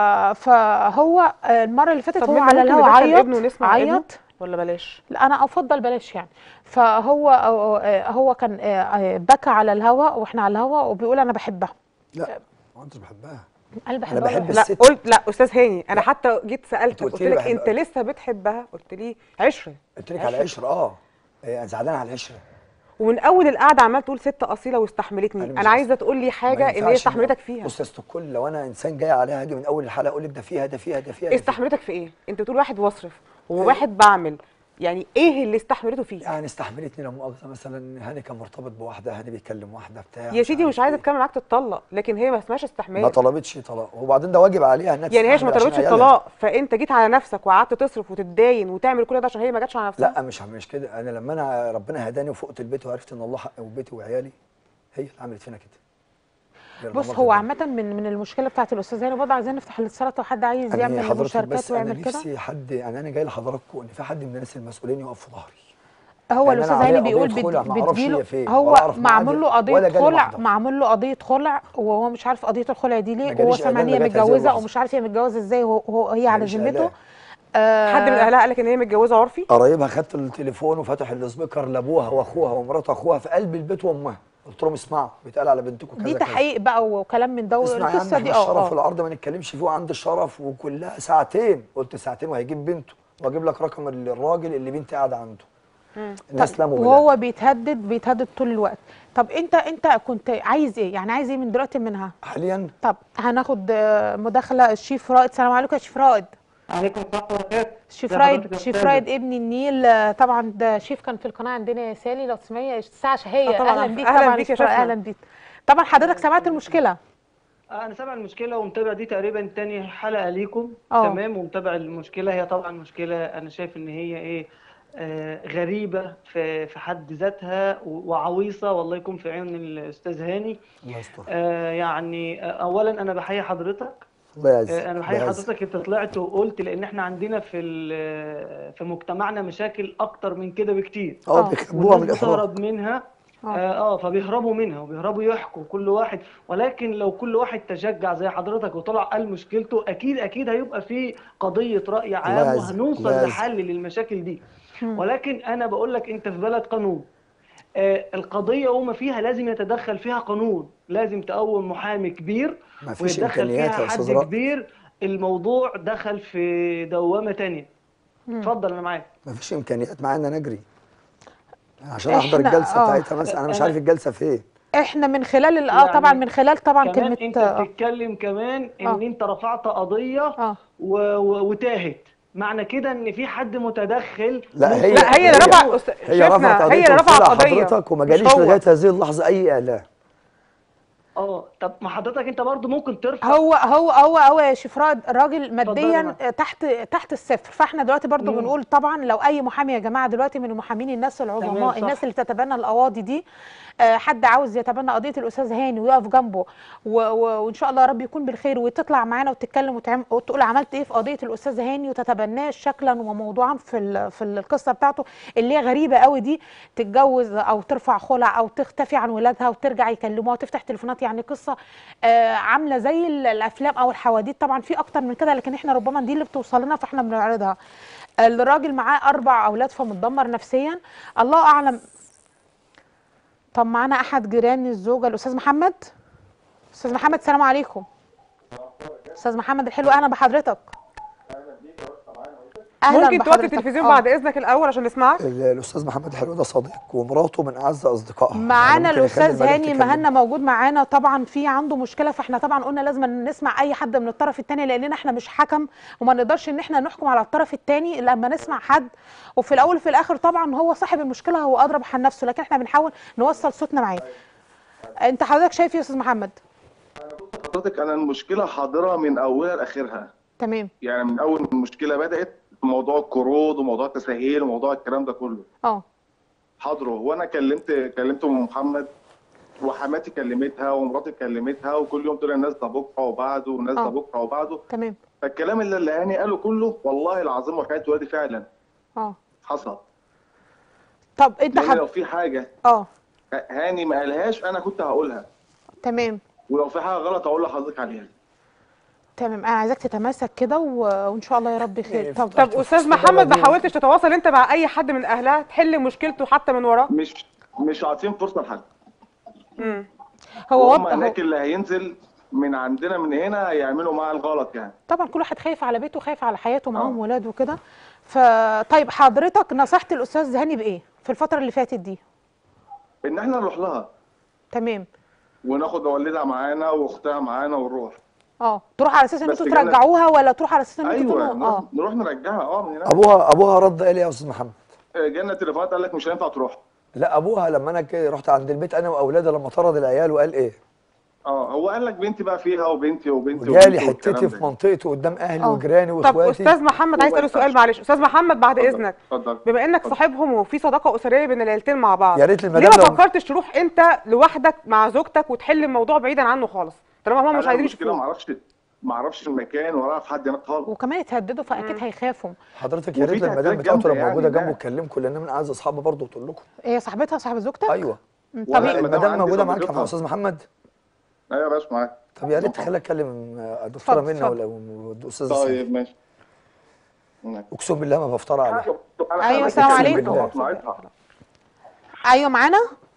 Speaker 2: فهو آه، المره اللي فاتت
Speaker 1: طب
Speaker 2: هو
Speaker 1: منا
Speaker 2: على
Speaker 1: ممكن
Speaker 2: الهوا
Speaker 1: ندخل
Speaker 2: عيط
Speaker 1: ابنه ونسمع ابنه
Speaker 2: عيط
Speaker 1: ولا بلاش
Speaker 2: لا انا افضل بلاش يعني فهو آه، هو كان آه، آه، بكى على الهوا واحنا على الهوا وبيقول انا بحبها
Speaker 3: لا ما انتش بحبها
Speaker 2: قال بحبها
Speaker 3: بحب
Speaker 2: ولا-
Speaker 1: لا
Speaker 3: الست.
Speaker 1: قلت لا استاذ هاني انا حتى جيت سالتك
Speaker 3: قلت
Speaker 1: قلت
Speaker 3: لي
Speaker 1: لك
Speaker 3: بحبها.
Speaker 1: انت لسه بتحبها قلت لي عشره
Speaker 3: قلت لك على العشره اه إيه، انا زعلان على العشره
Speaker 1: ومن اول القعده عمال تقول ست اصيله واستحملتني
Speaker 3: أنا مش
Speaker 1: انا عايزه تقول لي
Speaker 3: ما
Speaker 1: حاجه ان هي
Speaker 3: ينفعش
Speaker 1: استحملتك فيها
Speaker 3: بص يا ست الكل لو انا انسان جاي عليها هاجي من اول الحلقه اقول لك ده فيها ده فيها ده فيها ده فيها.
Speaker 1: استحملتك في ايه انت بتقول واحد بصرف وواحد بعمل يعني ايه اللي استحملته فيه
Speaker 3: يعني استحملتني لا مؤاخذه مثلا هاني كان مرتبط بواحده هاني بيتكلم واحده بتاع
Speaker 1: يا سيدي
Speaker 3: عارف
Speaker 1: مش عايزه
Speaker 3: إيه.
Speaker 1: اتكلم معاك تتطلق لكن هي ما اسمهاش
Speaker 3: ما
Speaker 1: استحمال
Speaker 3: طلبتش طلاق وبعدين ده واجب عليها انها
Speaker 1: يعني هي ما
Speaker 3: تستحمل عشان
Speaker 1: طلبتش
Speaker 3: عيالها.
Speaker 1: الطلاق فانت جيت على نفسك وقعدت تصرف وتتداين وتعمل كل ده عشان هي ما جاتش على نفسها
Speaker 3: لا مش مش كده انا لما انا ربنا هداني وفقت البيت وعرفت ان الله حق وبيتي وعيالي هي اللي عملت فينا كده هي اللي
Speaker 2: بص
Speaker 3: دمرت
Speaker 2: هو
Speaker 3: الدنيا.
Speaker 2: عامة من من المشكلة بتاعت الأستاذ هاني برضه عايزين نفتح الاتصالات لو حد عايز
Speaker 3: أنا
Speaker 2: يعمل
Speaker 3: حضرتك
Speaker 2: مشاركات
Speaker 3: بس انا
Speaker 2: ويعمل كده
Speaker 3: نفسي حد يعني انا جاي لحضراتكم ان في حد من الناس المسؤولين يقف في ظهري
Speaker 2: هو
Speaker 3: يعني
Speaker 2: الأستاذ
Speaker 3: أنا
Speaker 2: هاني
Speaker 3: عليا
Speaker 2: بيقول
Speaker 3: قضية خلع،
Speaker 2: بت-
Speaker 3: ما أعرفش
Speaker 2: بتجيله
Speaker 3: هي فين،
Speaker 2: هو
Speaker 3: ولا أعرف
Speaker 2: معمول له
Speaker 3: ميعادها،
Speaker 2: قضية
Speaker 3: ولا جالي
Speaker 2: خلع
Speaker 3: محضر.
Speaker 2: معمول له قضية خلع وهو مش عارف قضية الخلع دي
Speaker 3: ما
Speaker 2: ليه وهو
Speaker 3: جاليش
Speaker 2: سامع ان
Speaker 3: إعلان
Speaker 2: هي
Speaker 3: لغاية هذه
Speaker 2: متجوزة
Speaker 3: اللحظة.
Speaker 2: ومش عارف هي متجوزة ازاي وهو هو- هي على
Speaker 3: جاليش
Speaker 2: ذمته
Speaker 3: إعلان.
Speaker 2: آه
Speaker 1: حد من اهلها قال لك ان هي متجوزه عرفي
Speaker 3: قرايبها خدت التليفون وفتح السبيكر لابوها واخوها ومرات اخوها في قلب البيت وامها قلت لهم اسمعوا بيتقال على بنتكم كذا
Speaker 2: دي
Speaker 3: كذا.
Speaker 2: تحقيق بقى وكلام من ده
Speaker 3: اسمع يا عم
Speaker 2: القصة
Speaker 3: احنا
Speaker 2: دي اه
Speaker 3: الشرف في
Speaker 2: اه
Speaker 3: الارض ما نتكلمش فيه عند الشرف وكلها ساعتين قلت ساعتين وهيجيب بنته واجيب لك رقم الراجل اللي بنتي قاعده عنده الناس لموا بالله.
Speaker 2: وهو بيتهدد بيتهدد طول الوقت طب انت انت كنت عايز ايه يعني عايز ايه من دلوقتي منها
Speaker 3: حاليا
Speaker 2: طب هناخد آه، مداخلة الشيف رائد السلام عليكم يا شيف رائد
Speaker 5: عليكم السلام ورحمة
Speaker 2: شيف
Speaker 5: ازي
Speaker 2: رايد
Speaker 5: حضرتك يا
Speaker 2: شيف
Speaker 5: أستاذة؟
Speaker 2: رايد ابن النيل آه، طبعا ده شيف كان في القناه عندنا يا سالي لو تسمعي الساعه شهيه
Speaker 1: آه طبعاً
Speaker 2: اهلا
Speaker 1: عارفة.
Speaker 2: بيك
Speaker 1: أهلاً
Speaker 2: طبعا
Speaker 1: بيك يا
Speaker 2: شيف رايد،
Speaker 1: شيخنا.
Speaker 2: اهلا بيك طبعا حضرتك سمعت المشكله
Speaker 5: آه، انا سامع المشكله ومتابع دي تقريبا تاني حلقه ليكم
Speaker 2: اه.
Speaker 5: تمام ومتابع المشكله هي طبعا مشكله انا شايف ان هي ايه آه غريبه في في حد ذاتها و- وعويصه والله يكون في عون الاستاذ هاني
Speaker 3: الله يستر
Speaker 5: آه يعني آه اولا انا بحيي حضرتك
Speaker 3: الله يعزك
Speaker 5: آه، انا
Speaker 3: الله
Speaker 5: بحيي
Speaker 3: يعزك
Speaker 5: حضرتك انت طلعت وقلت لان احنا عندنا في ال- في مجتمعنا مشاكل اكتر من كده بكتير
Speaker 3: اه
Speaker 2: آه.
Speaker 3: بيحبوها من
Speaker 5: والناس
Speaker 3: الاحراج
Speaker 5: بتهرب منها
Speaker 2: آه.
Speaker 5: اه آه، فبيهربوا منها وبيهربوا يحكوا كل واحد ولكن لو كل واحد تشجع زي حضرتك وطلع قال مشكلته اكيد اكيد هيبقى في قضية رأي عام
Speaker 3: يعزك،
Speaker 5: وهنوصل
Speaker 3: الله يعزك.
Speaker 5: لحل للمشاكل دي
Speaker 2: مم.
Speaker 5: ولكن انا بقول لك انت في بلد قانون آه، القضية وما فيها لازم يتدخل فيها قانون لازم تقوم محامي كبير
Speaker 3: ما فيش
Speaker 5: ويتدخل
Speaker 3: امكانيات
Speaker 5: فيها
Speaker 3: يا
Speaker 5: حد
Speaker 3: استاذ رائد
Speaker 5: كبير الموضوع دخل في دوامة تانية اتفضل انا معاك
Speaker 3: ما فيش امكانيات معانا نجري عشان احضر
Speaker 2: إحنا-
Speaker 3: الجلسه
Speaker 2: آه.
Speaker 3: بتاعتها مثلا انا مش
Speaker 5: أنا-
Speaker 3: عارف الجلسه فين
Speaker 2: احنا من خلال ال- اه
Speaker 5: يعني
Speaker 2: طبعا من خلال طبعا
Speaker 5: كمان
Speaker 2: كلمه
Speaker 5: انت
Speaker 2: آه.
Speaker 5: بتتكلم كمان ان
Speaker 2: آه.
Speaker 5: انت رفعت قضية
Speaker 2: اه
Speaker 5: و... و... وتاهت معنى كده ان في حد متدخل
Speaker 3: لا
Speaker 5: ممكن-
Speaker 3: هي
Speaker 1: لا هي اللي رفعت أست-
Speaker 3: هي رفعت
Speaker 1: شفنا
Speaker 3: قضيه
Speaker 1: هي اللي رفعت
Speaker 3: وطلع
Speaker 1: قضيه
Speaker 3: حضرتك وما
Speaker 1: مش
Speaker 3: جاليش
Speaker 1: هو.
Speaker 3: لغايه هذه اللحظه اي اعلام
Speaker 5: اه طب ما حضرتك انت برضو ممكن ترفع
Speaker 2: هو هو هو هو يا شيف رائد راجل ماديا
Speaker 5: معاك.
Speaker 2: تحت تحت الصفر فاحنا دلوقتي برضو
Speaker 5: مم.
Speaker 2: بنقول طبعا لو اي محامي يا جماعه دلوقتي من المحامين الناس العظماء
Speaker 5: صح.
Speaker 2: الناس اللي تتبنى القواضي دي آه، حد عاوز يتبنى قضيه الاستاذ هاني ويقف جنبه و- و- وان شاء الله يا رب يكون بالخير وتطلع معانا وتتكلم وتعم- وتقول عملت ايه في قضيه الاستاذ هاني وتتبناه شكلا وموضوعا في ال- في القصه بتاعته اللي هي غريبه قوي دي تتجوز او ترفع خلع او تختفي عن ولادها وترجع يكلموها وتفتح تليفونات يعني قصه آه، عامله زي ال- الافلام او الحواديت طبعا في اكتر من كده لكن احنا ربما دي اللي بتوصل لنا فاحنا بنعرضها الراجل معاه اربع اولاد فمتدمر نفسيا الله اعلم طب معانا احد جيران الزوجه الاستاذ محمد استاذ محمد السلام عليكم استاذ محمد الحلو اهلا بحضرتك اهلا
Speaker 1: ممكن توطي
Speaker 2: بحضرتك.
Speaker 1: التلفزيون
Speaker 2: آه.
Speaker 1: بعد اذنك الاول عشان نسمعك
Speaker 3: ال- الاستاذ محمد حلو ده صديق ومراته من اعز اصدقائها
Speaker 2: معانا
Speaker 3: يعني ممكن يخلي
Speaker 2: الاستاذ
Speaker 3: الملاك
Speaker 2: هاني
Speaker 3: تكلمه.
Speaker 2: مهنا موجود معانا طبعا في عنده مشكله فاحنا طبعا قلنا لازم نسمع اي حد من الطرف الثاني لاننا احنا مش حكم وما نقدرش ان احنا نحكم على الطرف الثاني لما نسمع حد وفي الاول وفي الاخر طبعا هو صاحب المشكله هو اضرب عن نفسه لكن احنا بنحاول نوصل صوتنا معاه انت حضرتك شايف إيه يا استاذ محمد
Speaker 6: حضرتك انا المشكله حاضره من اولها لاخرها
Speaker 2: تمام
Speaker 6: يعني من اول ما المشكله بدات في موضوع القروض وموضوع التسهيل وموضوع الكلام ده كله
Speaker 2: اه
Speaker 6: حاضره وانا كلمت كلمت ام محمد وحماتي كلمتها ومراتي كلمتها وكل يوم تقول الناس ده بكره وبعده والناس
Speaker 2: آه.
Speaker 6: ده بكره وبعده
Speaker 2: تمام
Speaker 6: فالكلام اللي اللي هاني قاله كله والله العظيم وحياه ولادي فعلا
Speaker 2: اه
Speaker 6: حصل
Speaker 2: طب انت
Speaker 6: لان لو
Speaker 2: حب
Speaker 6: في حاجه
Speaker 2: اه
Speaker 6: هاني ما قالهاش انا كنت هقولها
Speaker 2: تمام
Speaker 6: ولو في حاجه غلط اقول لحضرتك عليها
Speaker 2: تمام انا عايزاك تتماسك كده و- وان شاء الله يا رب خير طب
Speaker 1: طب استاذ محمد ما حاولتش تتواصل انت مع اي حد من اهلها تحل مشكلته حتى من وراه
Speaker 6: مش مش عاطين فرصه لحد
Speaker 1: امم
Speaker 2: هو
Speaker 6: هم
Speaker 2: وضح
Speaker 6: هناك اللي هينزل من عندنا من هنا هيعملوا معاه الغلط يعني
Speaker 2: طبعا كل واحد خايف على بيته خايف على حياته معاهم ولاد وكده فطيب حضرتك نصحت الاستاذ هاني بايه في الفتره اللي فاتت دي
Speaker 6: ان احنا نروح لها
Speaker 2: تمام
Speaker 6: وناخد والدها معانا واختها معانا ونروح
Speaker 2: اه تروح على اساس ان
Speaker 6: بس
Speaker 2: انتوا
Speaker 6: جالنا-
Speaker 2: ترجعوها ولا تروح على اساس ان انتوا
Speaker 6: ايوه
Speaker 2: تكونوا
Speaker 6: نروح,
Speaker 2: اه
Speaker 6: نروح نرجعها اه من هناك
Speaker 3: ابوها ابوها رد قال ايه يا استاذ محمد
Speaker 6: آه، جالنا تليفونات قال لك مش هينفع تروح
Speaker 3: لا ابوها لما انا كده رحت عند البيت انا واولادي لما طرد العيال وقال ايه
Speaker 6: اه هو قال لك بنتي بقى فيها وبنتي وبنتي
Speaker 3: وجالي
Speaker 6: وبنتي والكلام
Speaker 3: حتتي في
Speaker 6: ده.
Speaker 3: منطقتي قدام اهلي
Speaker 2: آه.
Speaker 3: وجيراني
Speaker 1: طب
Speaker 3: واخواتي
Speaker 1: استاذ محمد عايز
Speaker 6: هو
Speaker 1: اساله سؤال
Speaker 6: ينفعش.
Speaker 1: معلش استاذ محمد بعد
Speaker 6: اتفضل،
Speaker 1: اذنك
Speaker 6: اتفضل
Speaker 1: بما انك
Speaker 6: اتفضل.
Speaker 1: صاحبهم وفي صداقه اسريه بين العيلتين مع بعض
Speaker 3: يا ريت
Speaker 1: ليه
Speaker 3: المدام
Speaker 1: ما
Speaker 3: لو
Speaker 1: فكرتش تروح انت لوحدك مع زوجتك وتحل الموضوع بعيدا عنه خالص طالما هم مش
Speaker 6: أنا
Speaker 1: عايزين
Speaker 6: المشكله ما
Speaker 1: يشوفوه
Speaker 6: اعرفش ما اعرفش المكان ولا اعرف حد هناك خالص
Speaker 2: وكمان يتهددوا فاكيد هيخافوا
Speaker 3: حضرتك يا
Speaker 6: وفي
Speaker 3: ريت المدام
Speaker 6: تهديدات
Speaker 3: بتاعته لو
Speaker 6: جامدة
Speaker 3: موجوده
Speaker 6: يعني
Speaker 3: جنبه
Speaker 6: ده.
Speaker 3: تكلمكم لان من اعز اصحابي برضه تقول لكم
Speaker 2: هي صاحبتها صاحبه زوجتك
Speaker 3: ايوه
Speaker 2: مم،
Speaker 6: ولا
Speaker 2: طب
Speaker 6: المدام
Speaker 3: المدام
Speaker 6: عندي
Speaker 3: موجوده معاك يا
Speaker 6: صديقتها.
Speaker 3: استاذ محمد
Speaker 6: ايوه يا باشا معاك
Speaker 3: طب يا ريت تخليها تكلم آه، الدكتوره
Speaker 2: اتفضل،
Speaker 3: منى
Speaker 2: اتفضل.
Speaker 3: ولا والاستاذ سامي
Speaker 6: طيب ماشي هناك.
Speaker 3: اقسم بالله ما بفطر عليها
Speaker 6: أنا
Speaker 2: أيوة،
Speaker 6: حضرتك
Speaker 2: السلام
Speaker 6: كلمتها
Speaker 2: عليكم.
Speaker 6: وأقنعتها.
Speaker 2: ايوه معانا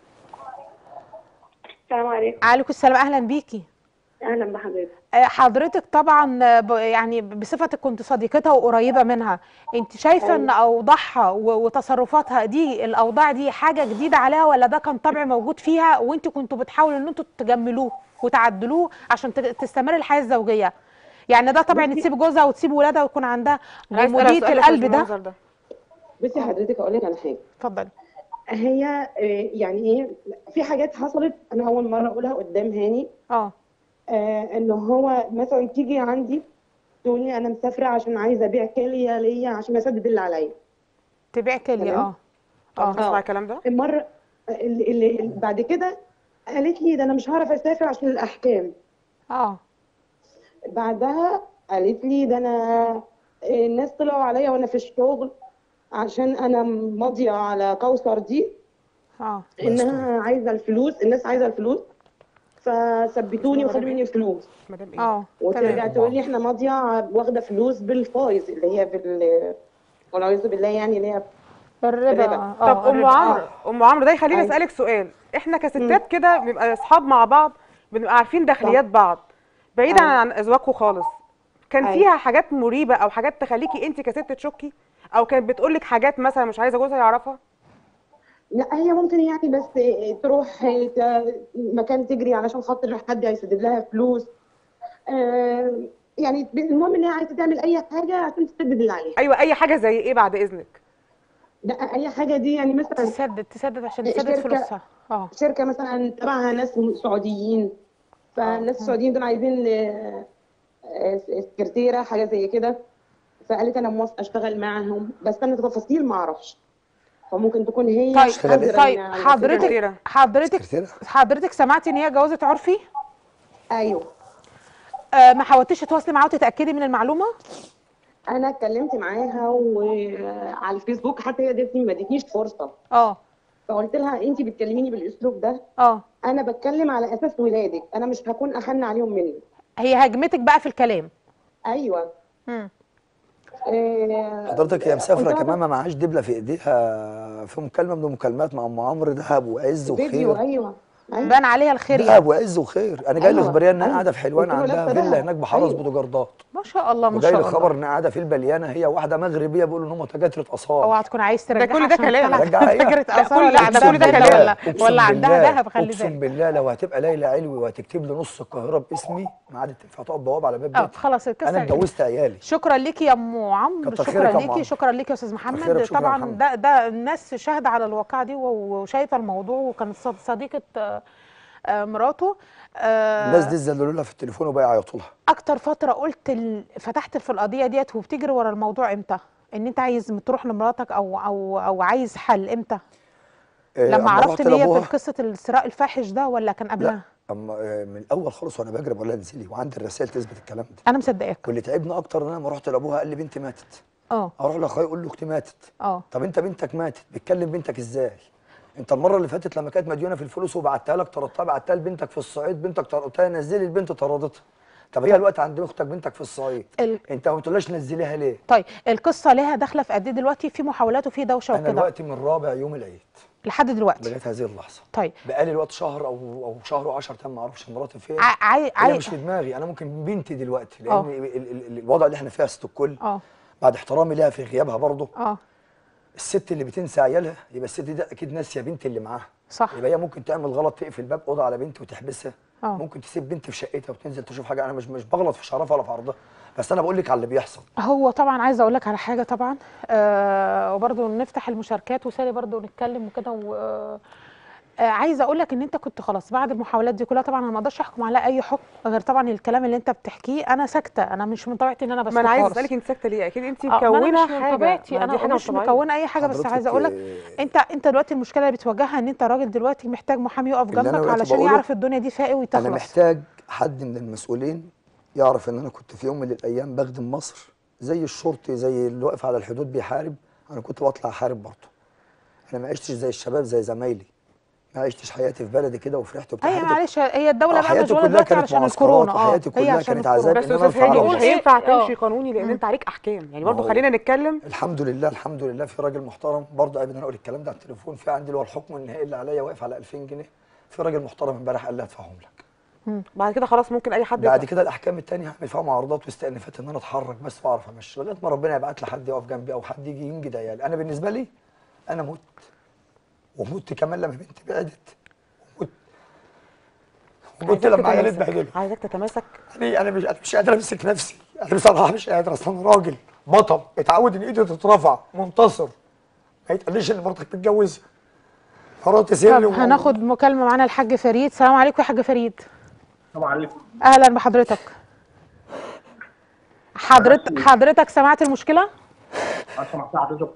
Speaker 4: السلام عليكم
Speaker 2: عليكم السلام اهلا بيكي
Speaker 4: اهلا بحضرتك
Speaker 2: آه، حضرتك طبعا آه، ب- يعني بصفتك كنت صديقتها وقريبه منها انت شايفه ان اوضاعها و- وتصرفاتها دي الاوضاع دي حاجه جديده عليها ولا ده كان طبع موجود فيها وانتوا كنتوا بتحاولوا ان انتوا تجملوه وتعدلوه عشان ت- تستمر الحياه الزوجيه يعني ده طبعا ان تسيب جوزها وتسيب ولادها ويكون عندها
Speaker 1: أنا عايز أسألها
Speaker 2: جموديه
Speaker 1: سؤال
Speaker 2: القلب
Speaker 1: في
Speaker 2: ده
Speaker 1: المنظر ده
Speaker 7: بصي حضرتك اقول لك على حاجه
Speaker 2: اتفضلي
Speaker 7: هي آه، يعني ايه في حاجات حصلت انا اول مره اقولها قدام هاني
Speaker 2: اه
Speaker 7: آه ان هو مثلا تيجي عندي تقول لي انا مسافره عشان عايزه ابيع كليه ليا عشان اسدد اللي عليا
Speaker 2: تبيع كليه
Speaker 7: تمام.
Speaker 2: اه
Speaker 1: طب
Speaker 2: اه
Speaker 1: نسمع الكلام ده
Speaker 7: المره اللي, اللي بعد كده قالت لي ده انا مش هعرف اسافر عشان الاحكام
Speaker 2: اه
Speaker 7: بعدها قالت لي ده انا الناس طلعوا عليا وانا في الشغل عشان انا ماضيه على كوثر دي
Speaker 2: اه
Speaker 7: انها عايزه الفلوس الناس عايزه الفلوس فثبتوني وخدوا مني الفلوس
Speaker 1: مدام ايه
Speaker 2: اه
Speaker 7: وترجع
Speaker 2: تمام
Speaker 7: تقول لي احنا ماضيه واخده فلوس بالفايز اللي هي بال والعياذ بالله يعني اللي هي
Speaker 2: الربا
Speaker 7: الربا.
Speaker 2: اه
Speaker 1: طب ام
Speaker 2: الربا.
Speaker 1: عمرو ام عمرو ده يخليني
Speaker 7: أيوة.
Speaker 1: اسالك سؤال احنا كستات كده بنبقى اصحاب مع بعض بنبقى عارفين داخليات بعض بعيدا
Speaker 7: أيوة.
Speaker 1: عن ازواجكم خالص كان
Speaker 7: أيوة.
Speaker 1: فيها حاجات مريبه او حاجات تخليكي انت كست تشكي او كانت بتقول لك حاجات مثلا مش عايزه جوزها يعرفها
Speaker 7: لا هي ممكن يعني بس تروح ت- مكان تجري علشان خاطر حد هيسدد لها فلوس آه، يعني المهم ان هي عايزه تعمل اي حاجه عشان تسدد اللي عليها
Speaker 1: ايوه اي حاجه زي ايه بعد اذنك
Speaker 7: لا اي حاجه دي يعني مثلا
Speaker 2: تسدد تسدد عشان تسدد
Speaker 7: شركة.
Speaker 2: فلوسها اه
Speaker 7: شركه مثلا تبعها ناس سعوديين فالناس السعوديين دول عايزين آه، آه، سكرتيره حاجه زي كده فقالت انا موافقه اشتغل معاهم بس انا التفاصيل ما اعرفش فممكن تكون هي
Speaker 2: طيب
Speaker 7: قادرة
Speaker 2: طيب
Speaker 7: إنها-
Speaker 2: حضرتك
Speaker 1: سكرتيرة.
Speaker 2: حضرتك
Speaker 3: سكرتيرة؟
Speaker 2: حضرتك سمعتي ان هي جوازة عرفي
Speaker 7: ايوه
Speaker 2: آه ما حاولتيش تتواصلي معاها وتتاكدي من المعلومه
Speaker 7: انا اتكلمت معاها وعلى الفيسبوك حتى هي ادتني ما ادتنيش فرصه
Speaker 2: اه
Speaker 7: فقلت لها انت بتكلميني بالاسلوب ده
Speaker 2: اه
Speaker 7: انا بتكلم على اساس ولادك انا مش هكون احن عليهم منك
Speaker 2: هي هاجمتك بقى في الكلام
Speaker 7: ايوه
Speaker 2: مم.
Speaker 7: آه،
Speaker 3: حضرتك هي مسافره
Speaker 7: قلت لها
Speaker 3: كمان ما معهاش دبله في ايديها في مكالمه من المكالمات مع ام عمرو ذهب وعز
Speaker 7: فيديو
Speaker 3: وخير
Speaker 7: ايوه ايوه
Speaker 2: بان عليها الخير
Speaker 3: ذهب
Speaker 2: يعني
Speaker 3: وعز وخير انا جاي لي
Speaker 7: أيوة،
Speaker 3: اخباريه انها
Speaker 7: أيوة.
Speaker 3: قاعده في حلوان
Speaker 7: قلت له
Speaker 3: عندها
Speaker 7: لابسة
Speaker 3: فيلا
Speaker 7: دهب.
Speaker 3: هناك بحرس
Speaker 7: أيوة.
Speaker 3: بوتجاردات
Speaker 2: ما شاء الله ما
Speaker 3: وجاي
Speaker 2: شاء
Speaker 3: لي
Speaker 2: الله
Speaker 3: خبر انها قاعده في البليانه هي واحده مغربيه بيقولوا ان هم تجاره اثار
Speaker 2: اوعى تكون عايز ترجعها
Speaker 1: كل ده
Speaker 2: عشان
Speaker 1: كلام.
Speaker 2: طلعت
Speaker 3: رجعها إيه؟
Speaker 2: فكره
Speaker 1: لا،
Speaker 2: اثار
Speaker 1: كل-
Speaker 2: ولا
Speaker 1: ده
Speaker 2: عندها
Speaker 1: كل ده
Speaker 2: فيلا
Speaker 1: كلام.
Speaker 2: ولا
Speaker 3: أقسم
Speaker 2: ولا عندها
Speaker 3: بالله-
Speaker 2: ذهب خلي
Speaker 3: اقسم
Speaker 2: بالك
Speaker 3: بالله لو هتبقى ليلى علوي وهتكتب لي نص القاهره باسمي ما عادت تنفع تقعد بواب على باب
Speaker 2: اه
Speaker 3: بيتي
Speaker 2: خلاص القصه
Speaker 3: انا اتجوزت عيالي
Speaker 2: شكرا ليكي يا ام عمرو
Speaker 3: كتر خيرك
Speaker 2: شكرا
Speaker 3: يا أم
Speaker 2: ليكي
Speaker 3: عمرو.
Speaker 2: شكرا ليكي يا استاذ
Speaker 3: خيرك،
Speaker 2: محمد
Speaker 3: شكرا يا
Speaker 2: طبعا
Speaker 3: محمد.
Speaker 2: ده ده الناس شاهده على الواقعه دي و- وشايفه الموضوع وكانت صد- صديقه آه، آه، مراته آه،
Speaker 3: الناس دي زلوا لها في التليفون وبقى يعيطوا لها
Speaker 2: اكتر فتره قلت ال... فتحت في القضيه ديت وبتجري ورا الموضوع امتى ان انت عايز تروح لمراتك او او او عايز حل امتى
Speaker 3: آه،
Speaker 2: لما
Speaker 3: أما
Speaker 2: عرفت
Speaker 3: رحت
Speaker 2: ان هي
Speaker 3: لأبوها-
Speaker 2: في قصه السراء الفاحش ده ولا كان
Speaker 3: لا
Speaker 2: قبلها
Speaker 3: اما آه، من الاول خالص وانا بجري بقول لها انزلي وعندي الرسائل تثبت الكلام ده
Speaker 2: انا مصدقاك
Speaker 3: واللي تعبني اكتر ان انا لما رحت لابوها قال لي بنتي ماتت
Speaker 2: اه
Speaker 3: اروح لاخويا اقول له اختي ماتت
Speaker 2: اه
Speaker 3: طب انت بنتك ماتت بتكلم بنتك ازاي انت المره اللي فاتت لما كانت مديونه في الفلوس وبعتها لك طردتها بعتها لبنتك في الصعيد بنتك طر- قلت لها نزلي البنت طردتها طب هي الوقت عند اختك بنتك في الصعيد
Speaker 2: ال...
Speaker 3: انت ما بتقولهاش نزليها ليه
Speaker 2: طيب القصه ليها داخله في قد ايه دلوقتي في محاولات وفي دوشه
Speaker 3: انا
Speaker 2: وكده
Speaker 3: دلوقتي من رابع يوم العيد
Speaker 2: لحد دلوقتي
Speaker 3: لغايه هذه اللحظه
Speaker 2: طيب
Speaker 3: بقالي الوقت شهر او او شهر و10 ايام ما اعرفش مراتي فين
Speaker 2: ع- عاي...
Speaker 3: هي
Speaker 2: عاي...
Speaker 3: مش في دماغي انا ممكن بنتي دلوقتي
Speaker 2: اه.
Speaker 3: لان ال- ال- ال- الوضع اللي احنا فيها ست الكل
Speaker 2: اه
Speaker 3: بعد احترامي ليها في غيابها برضه
Speaker 2: اه
Speaker 3: الست اللي بتنسى عيالها يبقى الست دي اكيد ناسيه بنت اللي معاها
Speaker 2: صح
Speaker 3: يبقى هي ممكن تعمل غلط تقفل باب اوضه على بنتي وتحبسها
Speaker 2: اه.
Speaker 3: ممكن تسيب بنتي في شقتها وتنزل تشوف حاجه انا مش مش بغلط في شرفها ولا في عرضها بس انا بقول لك على اللي بيحصل
Speaker 2: هو طبعا عايزه اقول لك على حاجه طبعا آه وبرضه نفتح المشاركات وسالي برضه نتكلم وكده و آه عايزه اقول لك ان انت كنت خلاص بعد المحاولات دي كلها طبعا انا ما اقدرش احكم على اي حكم غير طبعا الكلام اللي انت بتحكيه انا ساكته انا مش من طبيعتي ان انا بس
Speaker 1: ما انا عايزه اسالك انت ساكته ليه اكيد انت
Speaker 2: آه، ما
Speaker 1: مكونه
Speaker 2: انا مش من
Speaker 1: حاجه
Speaker 2: طبيعتي
Speaker 1: ما
Speaker 2: انا
Speaker 1: دي حاجه
Speaker 2: مش
Speaker 1: طبيعية.
Speaker 2: مكونه اي حاجه بس
Speaker 3: حضرتك،
Speaker 2: عايزه اقول لك
Speaker 3: آه،
Speaker 2: انت انت دلوقتي المشكله اللي بتواجهها ان انت راجل دلوقتي محتاج محامي يقف
Speaker 3: اللي أنا
Speaker 2: جنبك
Speaker 3: دلوقتي
Speaker 2: علشان
Speaker 3: بقوله،
Speaker 2: يعرف الدنيا دي فيها ايه
Speaker 3: انا
Speaker 2: ويتخلص
Speaker 3: محتاج حد من المسؤولين يعرف ان انا كنت في يوم من الايام بخدم مصر زي الشرطي زي اللي واقف على الحدود بيحارب انا كنت بطلع احارب برضه انا ما عشتش زي الشباب زي زمايلي ما عشتش حياتي في بلدي كده وفرحت وبتاع
Speaker 2: ايوه
Speaker 3: حياتي-
Speaker 2: معلش هي الدوله
Speaker 3: آه،
Speaker 2: بقى
Speaker 3: حياتي
Speaker 2: مشغوله
Speaker 3: كلها
Speaker 2: دلوقتي
Speaker 3: كانت
Speaker 2: علشان
Speaker 3: معسكرات
Speaker 2: الكورونا اه
Speaker 3: وحياتي
Speaker 2: هي
Speaker 3: كلها
Speaker 2: عشان
Speaker 3: كانت
Speaker 2: الكورونا.
Speaker 3: عذاب
Speaker 1: بس
Speaker 3: إن أنا
Speaker 1: استاذ
Speaker 3: أرفع
Speaker 1: هاني
Speaker 3: راسي.
Speaker 1: مش هينفع
Speaker 2: إيه؟
Speaker 1: تمشي قانوني لان انت عليك احكام يعني برضه
Speaker 3: هو-
Speaker 1: خلينا نتكلم
Speaker 3: الحمد لله الحمد لله في راجل محترم برضه قبل ان انا اقول الكلام ده على التليفون في عندي اللي هو الحكم النهائي اللي عليا واقف على 2000 جنيه في راجل محترم امبارح قال لي هدفعهم لك
Speaker 1: بعد كده خلاص ممكن اي حد
Speaker 3: بعد
Speaker 1: يطلع.
Speaker 3: كده الاحكام التانية هعمل فيها معارضات واستئنافات ان انا اتحرك بس واعرف امشي لغايه ما ربنا يبعت لي حد يقف جنبي او حد يجي ينجد عيالي انا بالنسبه لي انا مت ومت كمان لما بنتي بعدت ومت ومت
Speaker 1: عايزاك
Speaker 3: لما عيالي
Speaker 1: تتماسك.
Speaker 3: اتبهدلوا
Speaker 1: عايزاك تتماسك
Speaker 3: يعني انا مش انا مش قادر امسك نفسي انا بصراحه مش قادر اصلا انا راجل بطل اتعود ان ايدي تترفع منتصر ما يتقاليش ان مراتك متجوزه مراتي
Speaker 2: طب
Speaker 3: سر
Speaker 2: هناخد مكالمه معانا الحاج فريد السلام عليكم يا حاج فريد
Speaker 8: السلام عليكم
Speaker 2: اهلا بحضرتك حضرتك حضرتك سمعت المشكله
Speaker 8: انا سمعت حضرتك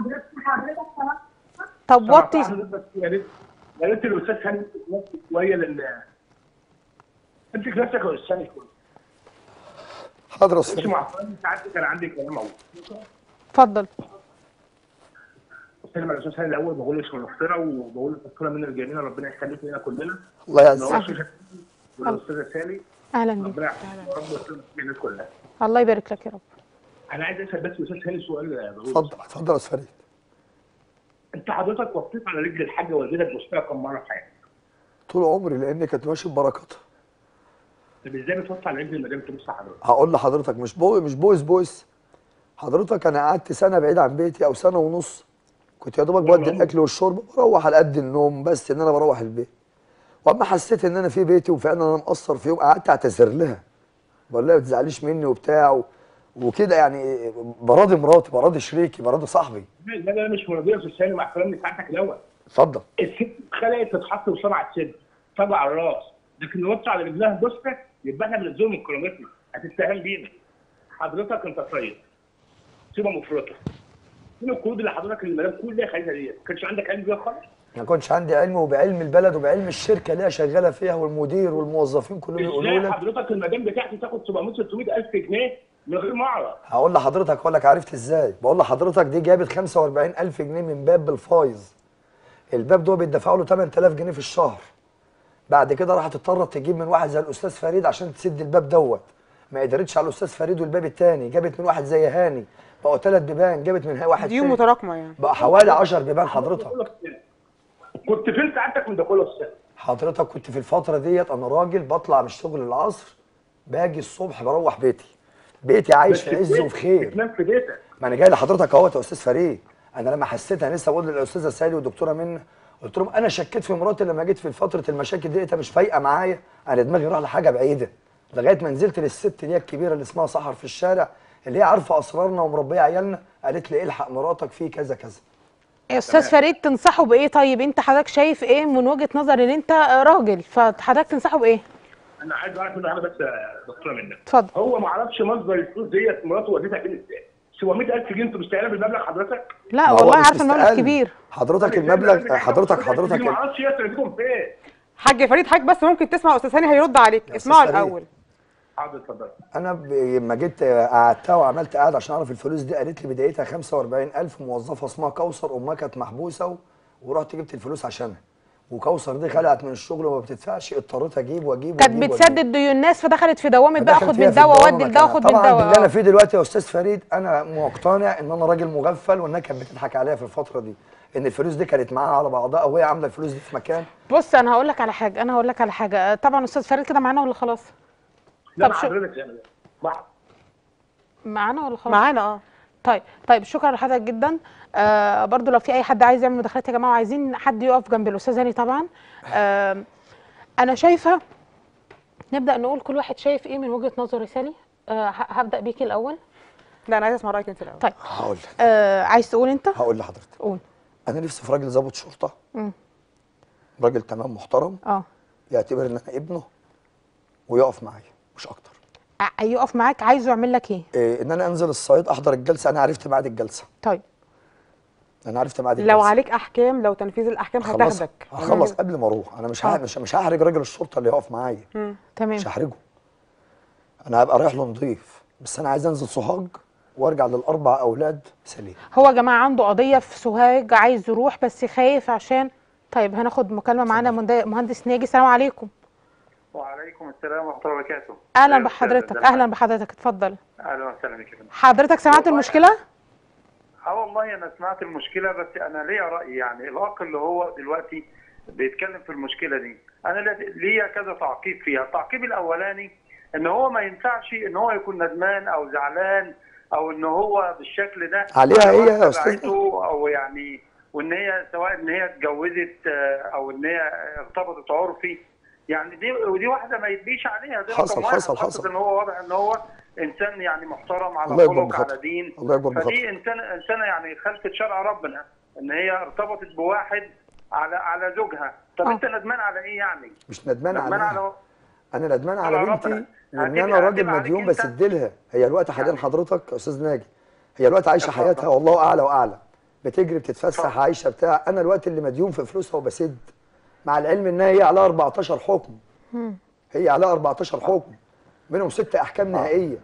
Speaker 2: طب
Speaker 8: سمعت
Speaker 2: وطي
Speaker 8: حضرتك يا ريت يا ريت الاستاذ هاني يمسك نفسك شويه لان امسك نفسك يا استاذ هاني شويه
Speaker 3: حاضر يا استاذ
Speaker 8: بس
Speaker 3: فريد
Speaker 8: مع احترامي ساعات كان عندي كلام اهو
Speaker 2: اتفضل
Speaker 8: بتكلم على اساس الاول بقول اسم المخترع وبقول الدكتوره منى الجميله ربنا يخليك لنا كلنا
Speaker 3: الله
Speaker 8: ان
Speaker 3: يعزك
Speaker 8: هو الشيخ والاستاذه سالي
Speaker 2: اهلا بيك
Speaker 8: ربنا يحفظك يا رب ويسلمك الناس كلها
Speaker 2: الله يبارك لك يا رب
Speaker 8: انا عايز اسال بس استاذ هاني سؤال يا بقول
Speaker 3: اتفضل اتفضل يا استاذ فريد
Speaker 8: انت حضرتك وقفت على رجل الحاجه والدتك بوستها كم مره في حياتك؟
Speaker 3: طول عمري لان كانت ماشي ببركاتها
Speaker 8: طب ازاي بتوصل على رجل المدام تبص حضرتك؟
Speaker 3: هقول لحضرتك مش بو مش بويس بويس حضرتك انا قعدت سنه بعيد عن بيتي او سنه ونص كنت يا دوبك بودي الاكل والشرب بروح على قد النوم بس ان انا بروح البيت واما حسيت ان انا في بيتي وفعلا انا مقصر فيهم قعدت اعتذر لها بقول لها ما تزعليش مني وبتاع و... وكده يعني براضي مراتي براضي شريكي براضي صاحبي
Speaker 8: لا لا مش مرضيه يا استاذ هاني مع احترامي ساعتك الاول
Speaker 3: اتفضل
Speaker 8: الست اتخلقت تتحط وصنع السد طبع على الراس لكن نوصي على رجلها بوسته يبقى احنا بنزوم من كرامتنا هتتهم بينا حضرتك انت طيب سيبها مفرطه فين القيود اللي حضرتك المدام كلها خليها ديت ما كانش عندك علم بيها خالص
Speaker 3: ما كنتش عندي علم وبعلم البلد وبعلم الشركه اللي هي شغاله فيها والمدير والموظفين كلهم يقولوا
Speaker 8: ازاي
Speaker 3: لك
Speaker 8: حضرتك المدام بتاعتي تاخد 700 600 الف جنيه من غير ما اعرف
Speaker 3: هقول لحضرتك هقول لك عرفت ازاي بقول لحضرتك دي جابت 45000 جنيه من باب بالفايز الباب ده بيدفعوا له 8000 جنيه في الشهر بعد كده راحت اضطرت تجيب من واحد زي الاستاذ فريد عشان تسد الباب دوت ما قدرتش على الاستاذ فريد والباب الثاني جابت من واحد زي هاني بقوا ثلاث بيبان جابت من واحد
Speaker 1: ديون
Speaker 3: تاني.
Speaker 1: متراكمه يعني
Speaker 3: بقى حوالي 10 بيبان حضرتك
Speaker 8: كنت فين سعادتك من ده كله يا استاذ؟
Speaker 3: حضرتك كنت في الفتره ديت انا راجل بطلع من الشغل العصر باجي الصبح بروح بيتي بيتي عايش في عز وفي خير
Speaker 8: بتنام في بيتك
Speaker 3: ما انا جاي لحضرتك اهوت يا استاذ فريد انا لما حسيت انا لسه بقول للاستاذه سالي والدكتوره منى قلت لهم انا شكيت في مراتي لما جيت في فتره المشاكل دي لقيتها مش فايقه معايا انا دماغي راح لحاجه بعيده لغايه ما نزلت للست اللي هي الكبيره اللي اسمها سحر في الشارع اللي هي عارفه اسرارنا ومربيه عيالنا قالت لي الحق مراتك في كذا كذا
Speaker 2: يا استاذ فريد تنصحه بايه طيب انت حضرتك شايف ايه من وجهه نظر ان انت راجل فحضرتك تنصحه بايه
Speaker 8: انا عايز اعرف منه حاجه بس يا دكتوره منى
Speaker 2: اتفضل
Speaker 8: هو ما عرفش مصدر الفلوس ديت مراته وديتها فين ازاي 700000 جنيه انتوا مستعينه بالمبلغ حضرتك
Speaker 2: لا
Speaker 3: ما هو
Speaker 2: والله
Speaker 3: مش
Speaker 2: عارفه المبلغ
Speaker 3: مستقل.
Speaker 2: كبير
Speaker 3: حضرتك المبلغ حضرتك حضرتك
Speaker 8: ما اعرفش هي ترديكم فين
Speaker 1: حاج فريد حضرتك بس ممكن تسمع استاذ هاني هيرد عليك
Speaker 3: يا
Speaker 1: اسمعوا
Speaker 3: أستاذ فريد.
Speaker 1: الاول
Speaker 8: حاضر اتفضل
Speaker 3: انا ب- لما جيت قعدتها وعملت قعده عشان اعرف الفلوس دي قالت لي بدايتها 45000 موظفه اسمها كوثر امها كانت محبوسه و... ورحت جبت الفلوس عشانها وكوثر دي خلعت من الشغل وما بتدفعش اضطريت اجيب واجيب
Speaker 2: كانت
Speaker 3: وأجيب
Speaker 2: بتسدد ديون الناس فدخلت في دوامه بقى
Speaker 3: فدخلت
Speaker 2: خد
Speaker 3: فيها
Speaker 2: من
Speaker 3: في
Speaker 2: دواء
Speaker 3: الدوامة
Speaker 2: ودي لده
Speaker 3: كانت-
Speaker 2: وخد من
Speaker 3: طبعا باللي انا
Speaker 2: دواء
Speaker 3: فيه دلوقتي يا استاذ فريد انا مقتنع ان انا راجل مغفل وانها كانت بتضحك عليا في الفتره دي ان الفلوس دي كانت معاها على بعضها وهي عامله الفلوس دي في مكان
Speaker 2: بص انا هقول لك على حاجه انا هقول لك على حاجه طبعا استاذ فريد كده معانا ولا خلاص
Speaker 8: لا
Speaker 2: طب شو-
Speaker 8: حضرتك يعني مع-
Speaker 2: معانا ولا خلاص
Speaker 1: معانا اه
Speaker 2: طيب طيب شكرا لحضرتك جدا آه برضو لو في اي حد عايز يعمل مداخلات يا جماعه وعايزين حد يقف جنب الاستاذ هاني طبعا آه انا شايفه نبدا نقول كل واحد شايف ايه من وجهه نظره يا سالي آه ه- هبدا بيكي الاول
Speaker 1: لا انا عايزه اسمع رايك انت الاول
Speaker 2: طيب
Speaker 3: هقول لك
Speaker 2: آه عايز تقول انت
Speaker 3: هقول لحضرتك
Speaker 2: قول
Speaker 3: انا نفسي في راجل ضابط شرطه
Speaker 2: مم.
Speaker 3: راجل تمام محترم
Speaker 2: اه
Speaker 3: يعتبر ان انا ابنه ويقف معايا مش اكتر
Speaker 2: ع- يقف معاك عايزه يعمل لك ايه
Speaker 3: إيه ان انا انزل الصعيد احضر الجلسه انا عرفت ميعاد الجلسه
Speaker 2: طيب
Speaker 3: انا عرفت ميعاد الجلسه
Speaker 1: لو عليك احكام لو تنفيذ الاحكام
Speaker 3: هخلص
Speaker 1: هتاخدك
Speaker 3: هخلص قبل ما اروح انا مش ه- مش مش هحرج راجل الشرطه اللي يقف معايا
Speaker 2: تمام
Speaker 3: مش هحرجه انا هبقى رايح له نضيف بس انا عايز انزل سوهاج وارجع للاربع اولاد سليم
Speaker 2: هو يا جماعه عنده قضيه في سوهاج عايز يروح بس خايف عشان طيب هناخد مكالمه معانا مهند- مهندس ناجي السلام عليكم
Speaker 9: وعليكم السلام ورحمة الله وبركاته.
Speaker 2: اهلا
Speaker 9: أهلا
Speaker 2: بحضرتك
Speaker 9: وسهلا.
Speaker 2: اهلا بحضرتك اتفضل
Speaker 9: أهلا وسهلا بك.
Speaker 2: حضرتك سمعت
Speaker 9: والله
Speaker 2: المشكله
Speaker 9: اه والله أنا سمعت المشكلة بس أنا ليا رأي يعني الأخ اللي هو دلوقتي بيتكلم في المشكلة دي أنا لي- ليا كذا تعقيب فيها، التعقيب الأولاني إن هو ما ينفعش إن هو يكون ندمان أو زعلان أو إن هو بالشكل ده
Speaker 3: عليها هي يا
Speaker 9: واحدة
Speaker 3: أستاذ.
Speaker 9: بعته أو يعني وإن هي سواء إن هي اتجوزت آه، أو إن هي ارتبطت عرفي يعني دي ودي واحده ما يدبيش عليها دي
Speaker 3: حصل-
Speaker 9: رقم واحد،
Speaker 3: حصل-
Speaker 9: خاصة
Speaker 3: حصل.
Speaker 9: ان هو واضح ان هو انسان يعني محترم على
Speaker 3: الله يكبر
Speaker 9: خلق
Speaker 3: بخاطره.
Speaker 9: على دين
Speaker 3: الله يكبر
Speaker 9: فدي
Speaker 3: بخاطره.
Speaker 9: انسان انسانه يعني خلفت شرع ربنا ان هي ارتبطت بواحد على على زوجها طب
Speaker 2: آه.
Speaker 9: انت ندمان على ايه يعني؟
Speaker 3: مش ندمان
Speaker 9: ندمان
Speaker 3: عليها
Speaker 9: على
Speaker 3: انا ندمان على
Speaker 9: على
Speaker 3: بنتي
Speaker 9: ربنا.
Speaker 3: وان
Speaker 9: هتبقى-
Speaker 3: انا راجل
Speaker 9: هتبقى عليك
Speaker 3: مديون
Speaker 9: أنت.
Speaker 3: بسد لها هي الوقت حاليا
Speaker 9: يعني.
Speaker 3: حضرتك يا استاذ ناجي هي الوقت عايشه
Speaker 9: اتفضل.
Speaker 3: حياتها والله اعلى واعلى بتجري بتتفسح
Speaker 9: اتفضل.
Speaker 3: عايشه بتاع انا الوقت اللي مديون في فلوسها وبسد مع العلم ان هي عليها 14 حكم هي عليها 14 حكم منهم ست احكام نهائيه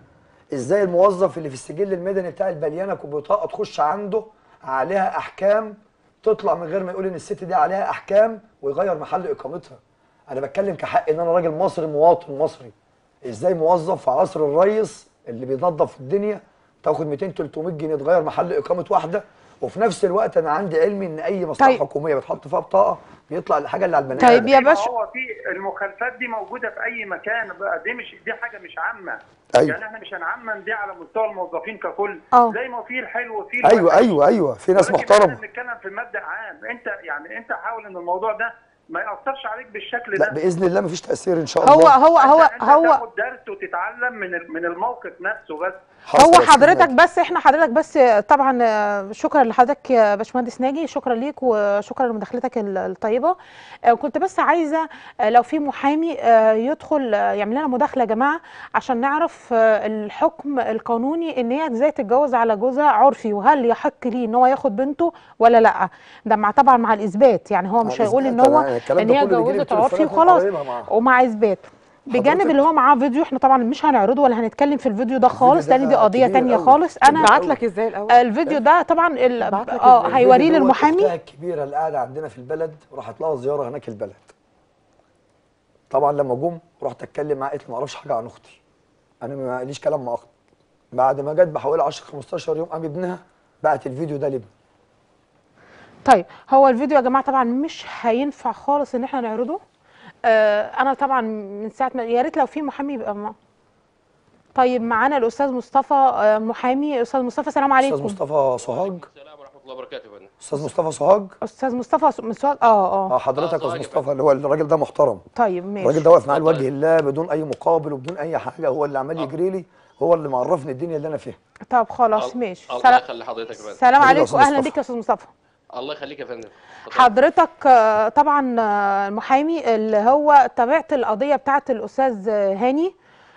Speaker 3: ازاي الموظف اللي في السجل المدني بتاع البليانه بطاقه تخش عنده عليها احكام تطلع من غير ما يقول ان الست دي عليها احكام ويغير محل اقامتها انا بتكلم كحق ان انا راجل مصري مواطن مصري ازاي موظف في عصر الريس اللي بينظف الدنيا تاخد 200 300 جنيه تغير محل اقامه واحده وفي نفس الوقت انا عندي علمي ان اي مصلحه
Speaker 2: طيب.
Speaker 3: حكوميه بتحط فيها بطاقه بيطلع الحاجه اللي على البني
Speaker 2: طيب
Speaker 3: آدم.
Speaker 2: يا
Speaker 9: ما
Speaker 2: باشا
Speaker 9: هو في المخالفات دي موجوده في اي مكان بقى دي مش دي حاجه مش عامه
Speaker 3: أيوة.
Speaker 9: يعني احنا مش هنعمم دي على مستوى الموظفين ككل
Speaker 2: اه.
Speaker 9: زي ما في الحلو وفي
Speaker 3: ايوه
Speaker 9: الوحش.
Speaker 3: ايوه ايوه في ناس
Speaker 9: ولكن احنا
Speaker 3: محترمه
Speaker 9: بنتكلم في مبدا عام انت يعني انت حاول ان الموضوع ده ما ياثرش عليك بالشكل
Speaker 3: لا
Speaker 9: ده
Speaker 3: باذن الله مفيش تاثير ان شاء
Speaker 2: هو
Speaker 3: الله
Speaker 2: هو هو
Speaker 9: انت, انت
Speaker 2: هو
Speaker 9: تاخد درس وتتعلم من ال- من الموقف نفسه بس
Speaker 3: حصل
Speaker 2: هو
Speaker 3: يا سيدي
Speaker 2: حضرتك
Speaker 3: ناجي.
Speaker 2: بس احنا حضرتك بس طبعا آه، شكرا لحضرتك يا باشمهندس ناجي شكرا ليك وشكرا لمداخلتك ال- الطيبه آه، كنت بس عايزه آه، لو في محامي آه، يدخل آه، يعمل لنا مداخله يا جماعه عشان نعرف آه، الحكم القانوني ان هي ازاي تتجوز على جوزها عرفي وهل يحق ليه ان هو ياخد بنته ولا لا ده مع طبعا مع الاثبات يعني هو مش
Speaker 3: مع
Speaker 2: هيقول ان
Speaker 3: الإثبات.
Speaker 2: هو
Speaker 3: أنا الكلام
Speaker 2: ان
Speaker 3: ده
Speaker 2: هي
Speaker 3: كله بيجيلي
Speaker 2: جوزت
Speaker 3: بالتليفونات
Speaker 2: عرفي
Speaker 3: من
Speaker 2: وخلاص
Speaker 3: قرايبها معاها.
Speaker 2: ومع اثبات بجانب
Speaker 3: حضرتك-
Speaker 2: اللي هو معاه فيديو احنا طبعا مش هنعرضه ولا هنتكلم في الفيديو ده خالص
Speaker 3: ده
Speaker 2: لان دي قضيه
Speaker 3: كبير
Speaker 2: تانية
Speaker 3: أوي.
Speaker 2: خالص انا
Speaker 1: بعت لك ازاي الاول
Speaker 2: الفيديو ده طبعا ال...
Speaker 1: بعت لك
Speaker 2: اه
Speaker 1: إزاي؟
Speaker 2: هيوريه
Speaker 3: الفيديو دوت
Speaker 2: للمحامي
Speaker 3: اختها الكبيره اللي قاعده عندنا في البلد راحت لها زياره هناك البلد طبعا لما جم رحت اتكلم معاها قالت لي ما اعرفش حاجه عن اختي انا ما ليش كلام مع اختي بعد ما جت بحوالي 10 15 يوم قام ابنها بعت الفيديو ده لابني
Speaker 2: طيب هو الفيديو يا جماعه طبعا مش هينفع خالص ان احنا نعرضه آه انا طبعا من ساعه ما يا ريت لو في محامي يبقى ما. طيب معانا الاستاذ مصطفى آه محامي استاذ مصطفى السلام
Speaker 3: استاذ
Speaker 2: عليكم
Speaker 3: مصطفى سوهاج
Speaker 10: السلام ورحمه الله وبركاته يا فندم
Speaker 3: استاذ مصطفى سوهاج
Speaker 2: استاذ مصطفى من سؤال اه
Speaker 3: اه
Speaker 2: اه
Speaker 3: حضرتك
Speaker 10: آه،
Speaker 3: استاذ
Speaker 10: سوهاج
Speaker 3: مصطفى اللي هو الراجل ده محترم
Speaker 2: طيب
Speaker 3: الراجل
Speaker 2: ماشي
Speaker 3: ده واقف معاه
Speaker 10: اتفضل.
Speaker 3: لوجه الله بدون اي مقابل وبدون اي حاجه هو اللي عمال يجري لي هو اللي معرفني الدنيا اللي انا فيها
Speaker 2: طب خلاص
Speaker 10: ال-
Speaker 2: ماشي
Speaker 10: الله
Speaker 2: سلام
Speaker 10: يخلي حضرتك يا فندم
Speaker 2: سلام
Speaker 3: حبيبي يا
Speaker 2: عليكم
Speaker 3: أستاذ
Speaker 2: اهلا
Speaker 3: مصطفى.
Speaker 2: بك يا استاذ مصطفى
Speaker 10: الله يخليك يا فندم اتفضل.
Speaker 2: حضرتك آه، طبعا آه، المحامي اللي هو تابعت القضيه بتاعه الاستاذ آه، هاني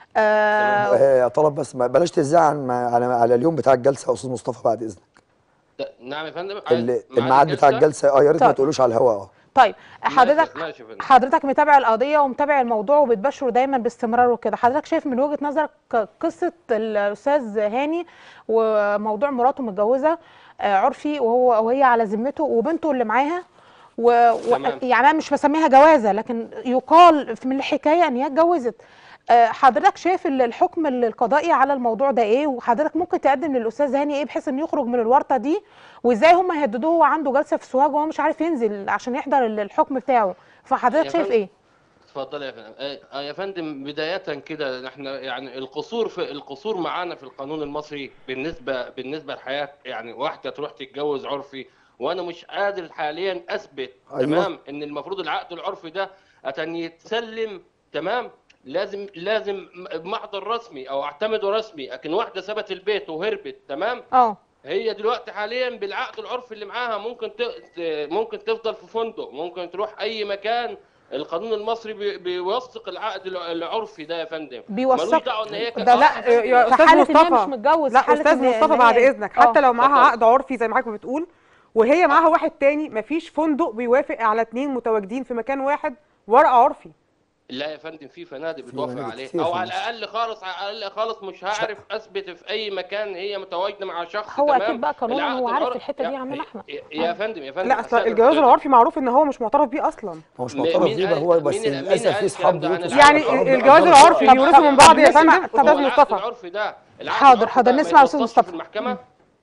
Speaker 2: آه،
Speaker 3: آه طلب بس ما بلاش تزعل مع- على على اليوم بتاع الجلسه يا استاذ مصطفى بعد اذنك
Speaker 10: ده- نعم يا فندم
Speaker 3: ال-
Speaker 10: ميعاد
Speaker 3: الميعاد بتاع الجلسه اه يا ريت ما
Speaker 2: طيب.
Speaker 3: تقولوش على الهواء اه
Speaker 2: طيب
Speaker 10: ماشي-
Speaker 2: حضرتك
Speaker 10: ماشي يا فندم.
Speaker 2: حضرتك متابع القضيه ومتابع الموضوع وبتبشره دايما باستمرار وكده حضرتك شايف من وجهه نظرك قصه الاستاذ هاني وموضوع مراته متجوزه آه، عرفي وهو وهي على ذمته وبنته اللي معاها و... و...
Speaker 10: تمام.
Speaker 2: يعني انا مش بسميها جوازه لكن يقال من الحكايه ان هي اتجوزت آه، حضرتك شايف ال- الحكم القضائي على الموضوع ده ايه وحضرتك ممكن تقدم للاستاذ هاني ايه بحيث انه يخرج من الورطه دي وازاي هم يهددوه هو عنده جلسه في سوهاج وهو مش عارف ينزل عشان يحضر ال- الحكم بتاعه فحضرتك
Speaker 10: يا
Speaker 2: شايف
Speaker 10: فندم،
Speaker 2: ايه
Speaker 10: اتفضل يا فندم آه، آه، يا فندم بداية كده احنا يعني القصور في القصور معانا في القانون المصري بالنسبة بالنسبة لحياة يعني واحدة تروح تتجوز عرفي وانا مش قادر حاليا اثبت
Speaker 3: أيوة.
Speaker 10: تمام ان المفروض العقد العرفي ده عشان يتسلم تمام لازم لازم محضر رسمي او اعتمده رسمي لكن واحدة سابت البيت وهربت تمام
Speaker 2: اه
Speaker 10: هي دلوقتي حاليا بالعقد العرفي اللي معاها ممكن ت... ت- ممكن تفضل في فندق ممكن تروح اي مكان القانون المصري بي... بيوثق العقد الع- العرفي ده يا فندم
Speaker 2: بيوثق.
Speaker 10: ملوش دعوه ان هي ك-
Speaker 2: ده
Speaker 10: آه
Speaker 1: لا
Speaker 10: فندم.
Speaker 1: يا
Speaker 2: في
Speaker 1: استاذ
Speaker 2: حالة إن هي
Speaker 1: مصطفى
Speaker 2: مش متجوز،
Speaker 1: لا
Speaker 2: حالة
Speaker 1: استاذ
Speaker 2: إن- إن
Speaker 1: مصطفى
Speaker 2: هي-
Speaker 1: بعد اذنك حتى
Speaker 2: آه.
Speaker 1: لو معاها
Speaker 10: اتفضل.
Speaker 1: عقد عرفي زي ما حضرتك بتقول وهي معاها واحد تاني مفيش فندق بيوافق على اتنين متواجدين في مكان واحد ورقه عرفي
Speaker 10: لا يا فندم في فنادق بتوافق
Speaker 3: فنادق
Speaker 10: عليه
Speaker 3: كتير
Speaker 10: او
Speaker 3: في
Speaker 10: على
Speaker 3: مصر.
Speaker 10: الاقل خالص على الاقل خالص مش هعرف اثبت في اي مكان هي متواجده مع شخص
Speaker 2: هو
Speaker 10: تمام
Speaker 2: أكيد بقى قانونا
Speaker 10: العقد
Speaker 2: هو عارف
Speaker 10: العرفي-
Speaker 2: الحتة دي يا
Speaker 10: يا-
Speaker 2: عمنا أحمد.
Speaker 10: يا- يا فندم يا فندم
Speaker 1: لا اصل
Speaker 10: هستأذن
Speaker 1: الجواز
Speaker 10: حضرتك.
Speaker 1: العرفي معروف ان هو مش معترف بيه اصلا
Speaker 3: هو مش
Speaker 10: مين-
Speaker 3: معترف
Speaker 10: مين
Speaker 3: بيه بقى
Speaker 10: قال-
Speaker 3: هو بس
Speaker 10: مين- مين
Speaker 3: للاسف
Speaker 10: قال
Speaker 3: في
Speaker 10: الكلام
Speaker 3: اصحاب
Speaker 10: ده عن
Speaker 3: بيوت
Speaker 10: العقد
Speaker 1: يعني
Speaker 10: العرفي؟
Speaker 1: الجواز
Speaker 3: العرفي
Speaker 1: العرفي
Speaker 2: طب-
Speaker 1: بيورثوا من
Speaker 2: طب
Speaker 1: بعض يا
Speaker 2: نسمع-
Speaker 1: فندم
Speaker 2: طب
Speaker 1: استاذ
Speaker 10: العقد
Speaker 1: مصطفى
Speaker 10: العرفي ده العقد
Speaker 2: حاضر،
Speaker 10: العرفي
Speaker 2: حاضر،
Speaker 10: ده ما
Speaker 2: نسمع أستاذ
Speaker 10: يتوثقش
Speaker 2: مصطفى.
Speaker 10: في المحكمه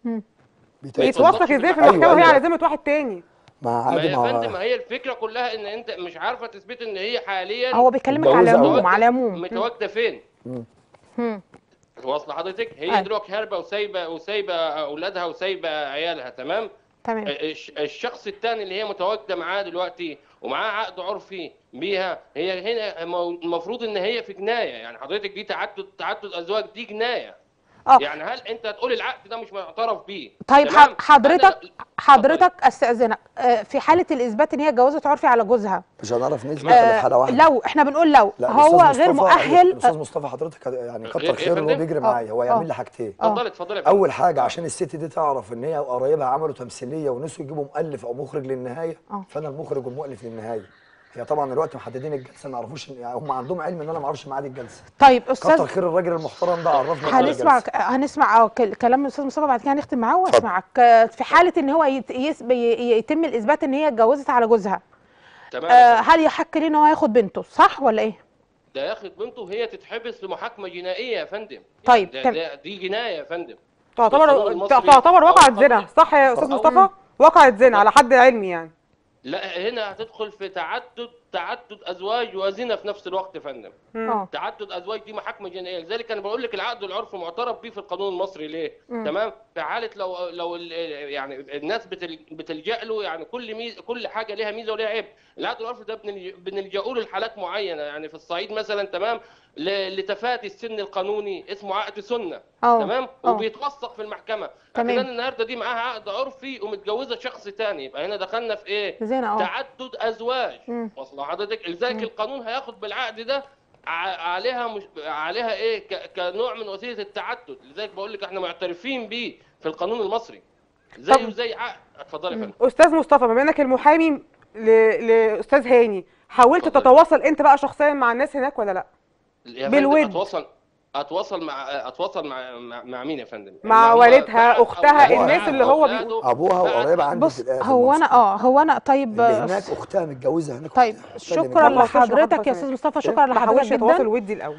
Speaker 3: بيتهيألي
Speaker 1: يتوثق ازاي في
Speaker 10: أيوة،
Speaker 1: المحكمه وهي
Speaker 3: أيوة.
Speaker 1: على ذمه واحد تاني
Speaker 3: مع
Speaker 10: ما
Speaker 3: عادي
Speaker 10: يا
Speaker 3: مع
Speaker 10: فندم هي الفكره كلها ان انت مش عارفه تثبت ان هي حاليا
Speaker 2: هو بيكلمك
Speaker 3: متجوزة
Speaker 2: على
Speaker 3: أو
Speaker 2: العموم
Speaker 3: لا؟
Speaker 2: على العموم
Speaker 10: متواجده فين؟
Speaker 2: مم.
Speaker 10: واصله حضرتك
Speaker 2: أيوة.
Speaker 10: هي دلوقتي هاربه وسايبه وسايبه اولادها وسايبه عيالها تمام؟
Speaker 2: تمام
Speaker 10: الش- الشخص الثاني اللي هي متواجده معاه دلوقتي ومعاه عقد عرفي بيها هي هنا مو- المفروض ان هي في جنايه يعني حضرتك دي تعدد تعدد ازواج دي جنايه
Speaker 2: اه
Speaker 10: يعني هل انت تقول العقد ده مش معترف بيه
Speaker 2: طيب
Speaker 10: تمام؟
Speaker 2: ح- حضرتك
Speaker 10: هذا-
Speaker 2: حضرتك استاذنك آه، في حاله الاثبات ان هي اتجوزت عرفي على جوزها
Speaker 3: مش هنعرف نثبت
Speaker 10: آه،
Speaker 3: الا في حاله واحده
Speaker 2: لو احنا بنقول لو
Speaker 3: لا
Speaker 2: هو
Speaker 3: الأستاذ
Speaker 2: غير
Speaker 3: مصطفى-
Speaker 2: مؤهل
Speaker 3: الاستاذ مصطفى حضرتك يعني
Speaker 10: غير-
Speaker 3: كتر
Speaker 10: يا
Speaker 3: خيره ان هو
Speaker 10: فندم؟
Speaker 3: بيجري
Speaker 2: آه،
Speaker 3: معايا هو
Speaker 2: آه.
Speaker 3: يعمل لي حاجتين
Speaker 10: اتفضلي اتفضلي يا فندم.
Speaker 3: اول حاجه عشان الست دي تعرف ان هي وقرايبها عملوا تمثيليه ونسوا يجيبوا مؤلف او مخرج للنهايه
Speaker 2: آه.
Speaker 3: فانا المخرج والمؤلف للنهايه هي طبعا دلوقتي محددين الجلسه ما يعرفوش إن- يعني هم عندهم علم ان انا ما اعرفش ميعاد الجلسه
Speaker 2: طيب
Speaker 3: كتر
Speaker 2: استاذ
Speaker 3: خير الراجل المحترم ده عرفنا ميعاد
Speaker 2: هنسمع
Speaker 3: الجلسة.
Speaker 2: هنسمع اه كل- كلام الاستاذ مصطفى بعد كده هنختم معاه واسمعك آه، في حاله ان هو يت- يس- ي- يتم الاثبات ان هي اتجوزت على جوزها
Speaker 10: تمام
Speaker 2: آه، هل يحق ليه ان هو ياخد بنته صح ولا ايه
Speaker 10: ده ياخد بنته وهي تتحبس في محاكمه جنائيه يا فندم
Speaker 2: طيب،
Speaker 10: ده
Speaker 2: تم-
Speaker 10: ده دي جنايه يا فندم
Speaker 1: تعتبر
Speaker 10: القانون المصري
Speaker 1: تعتبر
Speaker 10: أو
Speaker 1: وقعة
Speaker 10: القانون-
Speaker 1: زنا صح يا استاذ
Speaker 10: أو-
Speaker 1: مصطفى وقعة زنا على حد علمي يعني
Speaker 10: لا هنا هتدخل في تعدد تعدد ازواج وزنا في نفس الوقت يا فندم
Speaker 2: اه
Speaker 10: تعدد ازواج دي محاكمه جنائيه لذلك انا بقول لك العقد والعرف معترف بيه في القانون المصري ليه
Speaker 2: مم.
Speaker 10: تمام في حاله لو لو ال- يعني الناس بتل- بتلجا له يعني كل ميز كل حاجه ليها ميزه وليها عيب العقد والعرف ده بنلج- بنلجا له لحالات معينه يعني في الصعيد مثلا تمام ل- لتفادي السن القانوني اسمه عقد سنه
Speaker 2: اه
Speaker 10: تمام
Speaker 2: اه.
Speaker 10: وبيتوثق في المحكمه
Speaker 2: تمام.
Speaker 10: لكن أنا النهارده دي معاها عقد عرفي ومتجوزه شخص تاني يبقى هنا دخلنا في ايه
Speaker 2: زنا اه
Speaker 10: تعدد ازواج
Speaker 2: مم.
Speaker 10: واصل حضرتك لذلك القانون هياخد بالعقد ده ع- عليها مش عليها ايه ك- كنوع من وسيله التعدد لذلك بقول لك احنا معترفين بيه في القانون المصري زيه
Speaker 1: طب-
Speaker 10: زي عقد اتفضلي يا فندم
Speaker 1: استاذ مصطفى بما انك المحامي ل- لاستاذ هاني حاولت
Speaker 10: اتفضل.
Speaker 1: تتواصل انت بقى شخصيا مع الناس هناك ولا لا
Speaker 10: يا
Speaker 1: بالود.
Speaker 10: فندم اتواصل اتواصل مع اتواصل مع مع, مع مين يا فندم
Speaker 1: مع
Speaker 10: هو
Speaker 1: والدها،
Speaker 10: بعد
Speaker 1: أختها،
Speaker 10: أولاده-
Speaker 1: الناس اللي هو بي-
Speaker 10: أولاده
Speaker 3: ابوها
Speaker 10: بعد-
Speaker 3: وقريبه عندي
Speaker 2: بص
Speaker 3: في الآ- في
Speaker 2: هو انا
Speaker 3: المنصب.
Speaker 2: اه هو انا طيب
Speaker 3: اللي هناك اختها متجوزه هناك
Speaker 2: طيب
Speaker 3: أختها
Speaker 2: شكرا
Speaker 3: من-
Speaker 1: ما وصلش
Speaker 2: لحضرتك
Speaker 1: لحضرتك
Speaker 2: يا استاذ
Speaker 1: هناك.
Speaker 2: مصطفى شكرا
Speaker 1: ما
Speaker 2: لحضرتك
Speaker 1: حاولش يتواصل
Speaker 2: جدا
Speaker 1: ودي الاول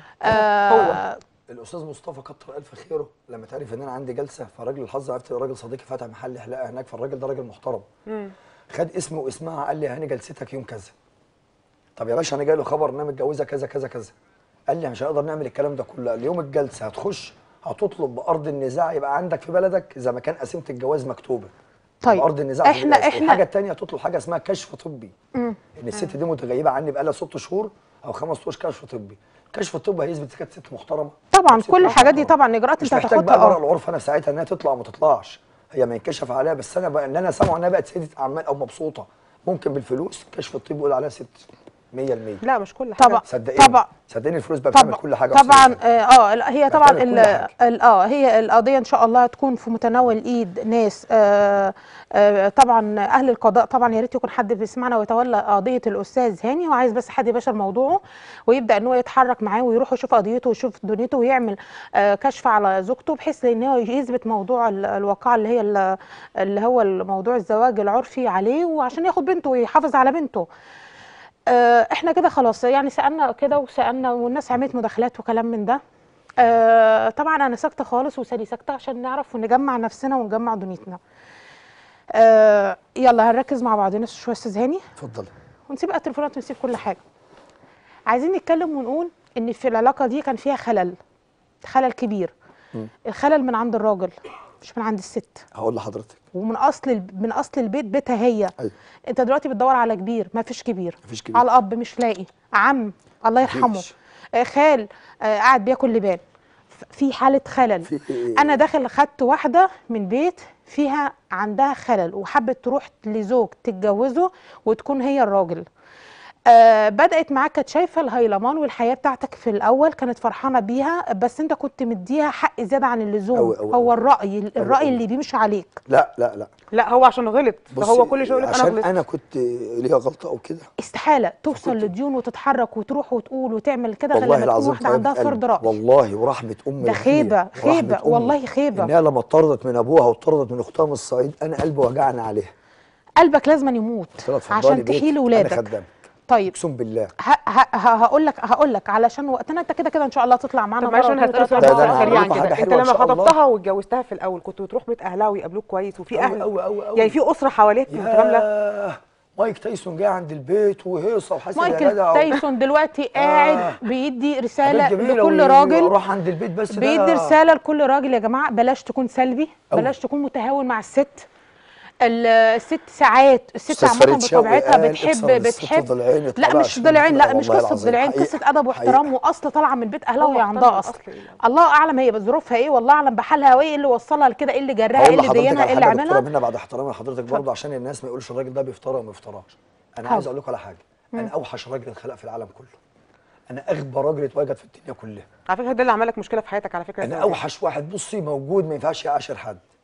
Speaker 2: آه
Speaker 3: الاستاذ مصطفى كتر الف خيره لما تعرف ان انا عندي جلسه فراجل الحظ عرفت راجل صديقي فاتح محل حلاقه هناك فالراجل ده راجل محترم
Speaker 1: مم.
Speaker 3: خد اسمه واسمها قال لي هاني جلستك يوم كذا طب يا باشا انا جاي له خبر ان انا متجوزه كذا كذا كذا قال لي مش هنقدر نعمل الكلام ده كله قال لي يوم الجلسه هتخش هتطلب بارض النزاع يبقى عندك في بلدك اذا ما كان قسيمه الجواز مكتوبه
Speaker 2: طيب
Speaker 3: ارض النزاع في
Speaker 2: إحنا-
Speaker 3: الرئاسة.
Speaker 2: إحنا-
Speaker 3: الحاجه الثانيه تطلب حاجه اسمها كشف طبي
Speaker 2: مم.
Speaker 3: ان الست دي متغيبه عني بقالها ست شهور او خمس شهور كشف طبي كشف الطبي هيثبت إذا كانت ست محترمه
Speaker 2: طبعا
Speaker 3: ست
Speaker 2: كل الحاجات دي
Speaker 3: محترمة.
Speaker 2: طبعا اجراءات
Speaker 3: مش
Speaker 2: انت
Speaker 3: محتاج بقى
Speaker 2: هتاخدها
Speaker 3: بره
Speaker 2: اه
Speaker 3: العرف انا في ساعتها انها تطلع وما تطلعش هي ما ينكشف عليها بس انا بقى ان انا سامعه انها بقت سيده اعمال او مبسوطه ممكن بالفلوس كشف الطب يقول عليها ست 100%
Speaker 1: لا مش كل حاجه
Speaker 2: طبعا
Speaker 3: صدقيني
Speaker 2: طبعا
Speaker 3: صدقني الفلوس بقى بتعمل
Speaker 2: طبعا
Speaker 3: كل حاجه
Speaker 2: طبعا اه آه، لا، هي طبعا
Speaker 3: بتعمل كل
Speaker 2: ال-
Speaker 3: حاجة.
Speaker 2: ال- اه هي القضيه ان شاء الله هتكون في متناول ايد ناس آه آه طبعا اهل القضاء طبعا يا ريت يكون حد بيسمعنا ويتولى قضيه الاستاذ هاني هو عايز بس حد يباشر موضوعه ويبدا ان هو يتحرك معاه ويروح يشوف قضيته ويشوف دنيته ويعمل آه كشف على زوجته بحيث ان هو يثبت موضوع ال- الواقعه اللي هي ال- اللي هو الموضوع الزواج العرفي عليه وعشان ياخد بنته ويحافظ على بنته آه، احنا كده خلاص يعني سالنا كده وسالنا والناس عملت مداخلات وكلام من ده آه، طبعا انا ساكته خالص وسالي ساكته عشان نعرف ونجمع نفسنا ونجمع دنيتنا آه، يلا هنركز مع بعضنا شويه استاذ هاني
Speaker 3: اتفضلي
Speaker 2: ونسيب بقى التليفونات ونسيب كل حاجه عايزين نتكلم ونقول ان في العلاقه دي كان فيها خلل خلل كبير
Speaker 3: مم.
Speaker 2: الخلل من عند الراجل مش من عند الست
Speaker 3: هقول لحضرتك
Speaker 2: ومن اصل الب- من اصل البيت بيتها هي
Speaker 3: ايوه
Speaker 2: انت دلوقتي بتدور على كبير ما فيش كبير
Speaker 3: مفيش كبير
Speaker 2: على اب مش لاقي عم الله يرحمه
Speaker 3: مفيش.
Speaker 2: آه، خال آه، قاعد بياكل لبان ف- في حاله خلل
Speaker 3: في
Speaker 2: انا داخل خدت واحده من بيت فيها عندها خلل وحبت تروح لزوج تتجوزه وتكون هي الراجل آه بدات معاك كانت شايفه الهيلمان والحياه بتاعتك في الاول كانت فرحانه بيها بس انت كنت مديها حق زياده عن اللزوم
Speaker 3: أوي أوي
Speaker 2: هو
Speaker 3: أوي.
Speaker 2: الراي الراي
Speaker 3: أوي.
Speaker 2: اللي بيمشي عليك
Speaker 3: لا لا لا
Speaker 1: لا هو عشان غلط فهو
Speaker 3: بصي،
Speaker 1: كل شويه يقول لك انا
Speaker 3: عشان
Speaker 1: غلطت
Speaker 3: انا كنت ليا غلطه او كده
Speaker 2: استحاله توصل
Speaker 3: فكنت-
Speaker 2: لديون وتتحرك وتروح وتقول وتعمل كده غير
Speaker 3: والله
Speaker 2: لما تكون
Speaker 3: العظيم
Speaker 2: واحده عندها
Speaker 3: حبيبة
Speaker 2: فرض
Speaker 3: قلبي،
Speaker 2: راي
Speaker 3: والله ورحمه امي
Speaker 2: ده
Speaker 3: الغالية،
Speaker 2: خيبة،
Speaker 3: ورحمة
Speaker 2: خيبة،
Speaker 3: أمي
Speaker 2: والله خيبة.
Speaker 3: انها لما اتطردت من ابوها واتطردت من اختها من الصعيد انا قلبي وجعني عليها
Speaker 2: قلبك لازم يموت
Speaker 3: قلت لها اتفضلي
Speaker 2: عشان
Speaker 3: بيتك،
Speaker 2: تحيل
Speaker 3: انا
Speaker 2: ولادك
Speaker 3: خدامك
Speaker 2: طيب
Speaker 3: اقسم بالله
Speaker 2: ه- ه- ه- هقول لك هقول لك علشان وقتنا انت كده كده ان شاء الله تطلع معانا
Speaker 1: طب معلش
Speaker 2: مرة
Speaker 1: انا
Speaker 2: واتنين
Speaker 1: هسألك
Speaker 2: وتلاتة
Speaker 1: سؤال
Speaker 3: ده
Speaker 2: وأربعة.
Speaker 3: أنا
Speaker 1: سريعا
Speaker 3: هقول لكم
Speaker 1: كده
Speaker 3: حاجة
Speaker 1: انت
Speaker 3: حلوة إن
Speaker 1: لما
Speaker 3: شاء الله.
Speaker 1: خطبتها واتجوزتها في الاول كنت بتروح بيت اهلها ويقابلوك كويس وفي
Speaker 3: أوي
Speaker 1: اهل
Speaker 3: أوي أوي أوي.
Speaker 1: يعني في اسره حواليك متكامله
Speaker 3: ياه مايك تايسون جاي عند البيت وهيصه وحسن يا
Speaker 2: مايكل
Speaker 3: جدع و-
Speaker 2: تايسون دلوقتي قاعد بيدي رساله
Speaker 3: حاجات جميلة
Speaker 2: لكل
Speaker 3: و-
Speaker 2: راجل
Speaker 3: واروح عند البيت بس ده
Speaker 2: بيدي رساله لكل راجل يا جماعه بلاش تكون سلبي
Speaker 3: أوي.
Speaker 2: بلاش تكون متهاون مع الست ال- الست ساعات الست
Speaker 3: أستاذ
Speaker 2: عامه
Speaker 3: فريد شوقي
Speaker 2: بطبيعتها
Speaker 3: قال
Speaker 2: بتحب
Speaker 3: اكسر للست
Speaker 2: بتحب
Speaker 3: ضلعين
Speaker 2: لا
Speaker 3: يطلع
Speaker 2: مش
Speaker 3: عشان
Speaker 2: ضلعين لا
Speaker 3: كده،
Speaker 2: مش
Speaker 3: والله
Speaker 2: قصه
Speaker 3: العظيم.
Speaker 2: ضلعين
Speaker 3: حقيقة.
Speaker 2: قصه ادب واحترام
Speaker 3: حقيقة.
Speaker 2: واصل طالعه من بيت اهلها
Speaker 1: هو
Speaker 2: وهي
Speaker 1: اختار
Speaker 2: عندها اصل
Speaker 1: الأصل إيه الأول؟
Speaker 2: الله اعلم هي بظروفها ايه والله اعلم بحالها وايه اللي وصلها لكده ايه اللي جراها ايه
Speaker 3: هقول
Speaker 2: اللي
Speaker 3: لحضرتك
Speaker 2: دينها
Speaker 3: على
Speaker 2: ايه اللي
Speaker 3: حاجه دكتوره
Speaker 2: عملها
Speaker 3: منى بعد احترامي لحضرتك برضه عشان الناس ما يقولش الراجل ده بيفترى وما بيفتراش انا
Speaker 2: حاضر.
Speaker 3: عايز اقول لكم على حاجه انا اوحش راجل اتخلق في العالم كله انا اغبى راجل اتوجد في الدنيا كلها
Speaker 1: على فكره ده اللي عمل لك مشكله في حياتك على فكره
Speaker 3: انا
Speaker 1: السنة دي.
Speaker 3: اوحش واحد بصي موجود ما ينفعش يعاشر حد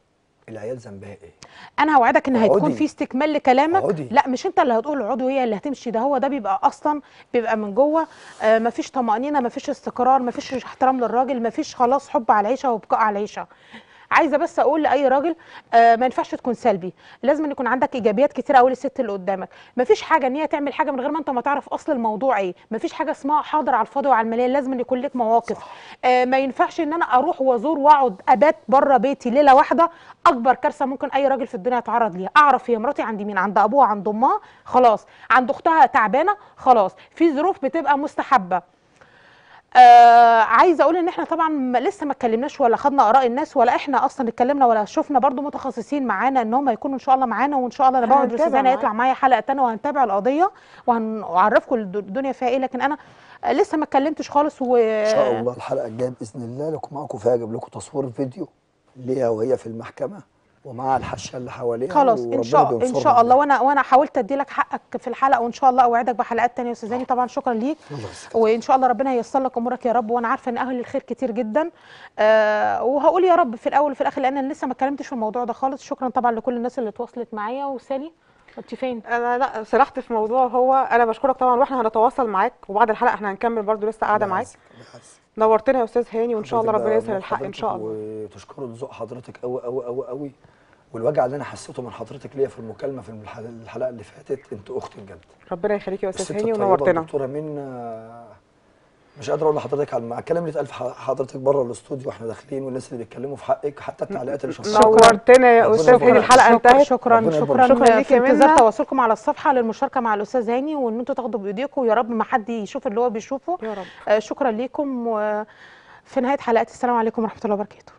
Speaker 3: العيال ذنبها ايه
Speaker 2: انا هوعدك ان هيكون
Speaker 3: اقعدي.
Speaker 2: في استكمال لكلامك
Speaker 3: اقعدي.
Speaker 2: لا مش انت اللي هتقول اقعدي وهي اللي هتمشي ده هو ده بيبقى اصلا بيبقى من جوه آه مفيش طمانينه مفيش استقرار مفيش احترام للراجل مفيش خلاص حب على العيشه وبقاء على العيشه عايزه بس اقول لاي راجل آه ما ينفعش تكون سلبي لازم أن يكون عندك ايجابيات كتير قوي للست اللي قدامك مفيش حاجه ان هي تعمل حاجه من غير ما انت ما تعرف اصل الموضوع ايه مفيش حاجه اسمها حاضر على الفاضي وعلى المليان لازم أن يكون لك مواقف آه ما ينفعش ان انا اروح وازور واقعد ابات بره بيتي ليله واحده اكبر كارثه ممكن اي راجل في الدنيا يتعرض ليها اعرف هي مراتي عند مين عند ابوها عند امها خلاص عند اختها تعبانه خلاص في ظروف بتبقى مستحبه آه عايزه اقول ان احنا طبعا ما- لسه ما اتكلمناش ولا خدنا اراء الناس ولا احنا اصلا اتكلمنا ولا شفنا برضو متخصصين معانا ان هم يكونوا ان شاء الله معانا وان شاء الله انا بقعد
Speaker 1: هنتابع
Speaker 2: الاستاذ هنا
Speaker 1: معاك.
Speaker 2: يطلع معايا حلقه تانية وهنتابع القضيه وهنعرفكم الدنيا فيها ايه لكن انا آه، لسه ما اتكلمتش خالص و
Speaker 3: ان شاء الله الحلقه الجايه باذن الله لكم معاكم فيها اجيب لكم تصوير فيديو ليها وهي في المحكمه ومع الحشه اللي حواليها
Speaker 2: خلاص ان
Speaker 3: وربنا
Speaker 2: شاء ان
Speaker 3: بينصرنا
Speaker 2: شاء الله
Speaker 3: بجد.
Speaker 2: وانا وانا حاولت ادي لك حقك في الحلقه وان شاء الله اوعدك بحلقات تانية يا استاذ هاني طبعا شكرا ليك
Speaker 3: الله يسعدك.
Speaker 2: وان شاء الله ربنا ييسر لك امورك يا رب وانا عارفه ان اهل الخير كتير جدا آه وهقول يا رب في الاول وفي الاخر لان انا لسه ما اتكلمتش في الموضوع ده خالص شكرا طبعا لكل الناس اللي اتواصلت معايا وسالي انت فين
Speaker 1: انا لا سرحت في موضوع هو انا بشكرك طبعا واحنا هنتواصل معاك وبعد الحلقه احنا هنكمل برضو لسه قاعده
Speaker 3: الله
Speaker 1: معاك
Speaker 3: يعزك، الله يعزك.
Speaker 1: نورتنا يا استاذ هاني وان شاء الله
Speaker 3: حضرتك
Speaker 1: ربنا
Speaker 3: بقى
Speaker 1: يسهل
Speaker 3: من
Speaker 1: الحق ان شاء
Speaker 3: حضرتك
Speaker 1: الله
Speaker 3: وتشكروا ذوق حضرتك قوي قوي قوي قوي والوجع اللي انا حسيته من حضرتك ليا في المكالمه في الح- الحلقه اللي فاتت انت اختي بجد
Speaker 1: ربنا يخليك يا
Speaker 3: الست
Speaker 1: استاذ هاني
Speaker 3: الطيبة
Speaker 1: ونورتنا
Speaker 3: الدكتوره منى مش قادر اقول لحضرتك على المع- الكلام اللي اتقال في ح- حضرتك بره الاستوديو واحنا داخلين والناس اللي بيتكلموا في حقك حتى التعليقات اللي شفتها
Speaker 1: نورتنا يا
Speaker 3: ربنا
Speaker 1: استاذ
Speaker 3: يبارك
Speaker 1: هاني الحلقه
Speaker 2: شكرا
Speaker 1: انتهت
Speaker 2: شكرا
Speaker 3: ربنا
Speaker 2: شكرا,
Speaker 3: يبارك.
Speaker 1: شكرا ليك
Speaker 2: في
Speaker 1: يا
Speaker 2: انتظار
Speaker 1: منى.
Speaker 2: تواصلكم على الصفحه للمشاركه مع الاستاذ هاني وان انتوا تاخدوا بايديكم ويا رب ما حد يشوف اللي هو بيشوفه
Speaker 1: يا رب
Speaker 2: آه شكرا ليكم وفي نهايه حلقه السلام عليكم ورحمه الله وبركاته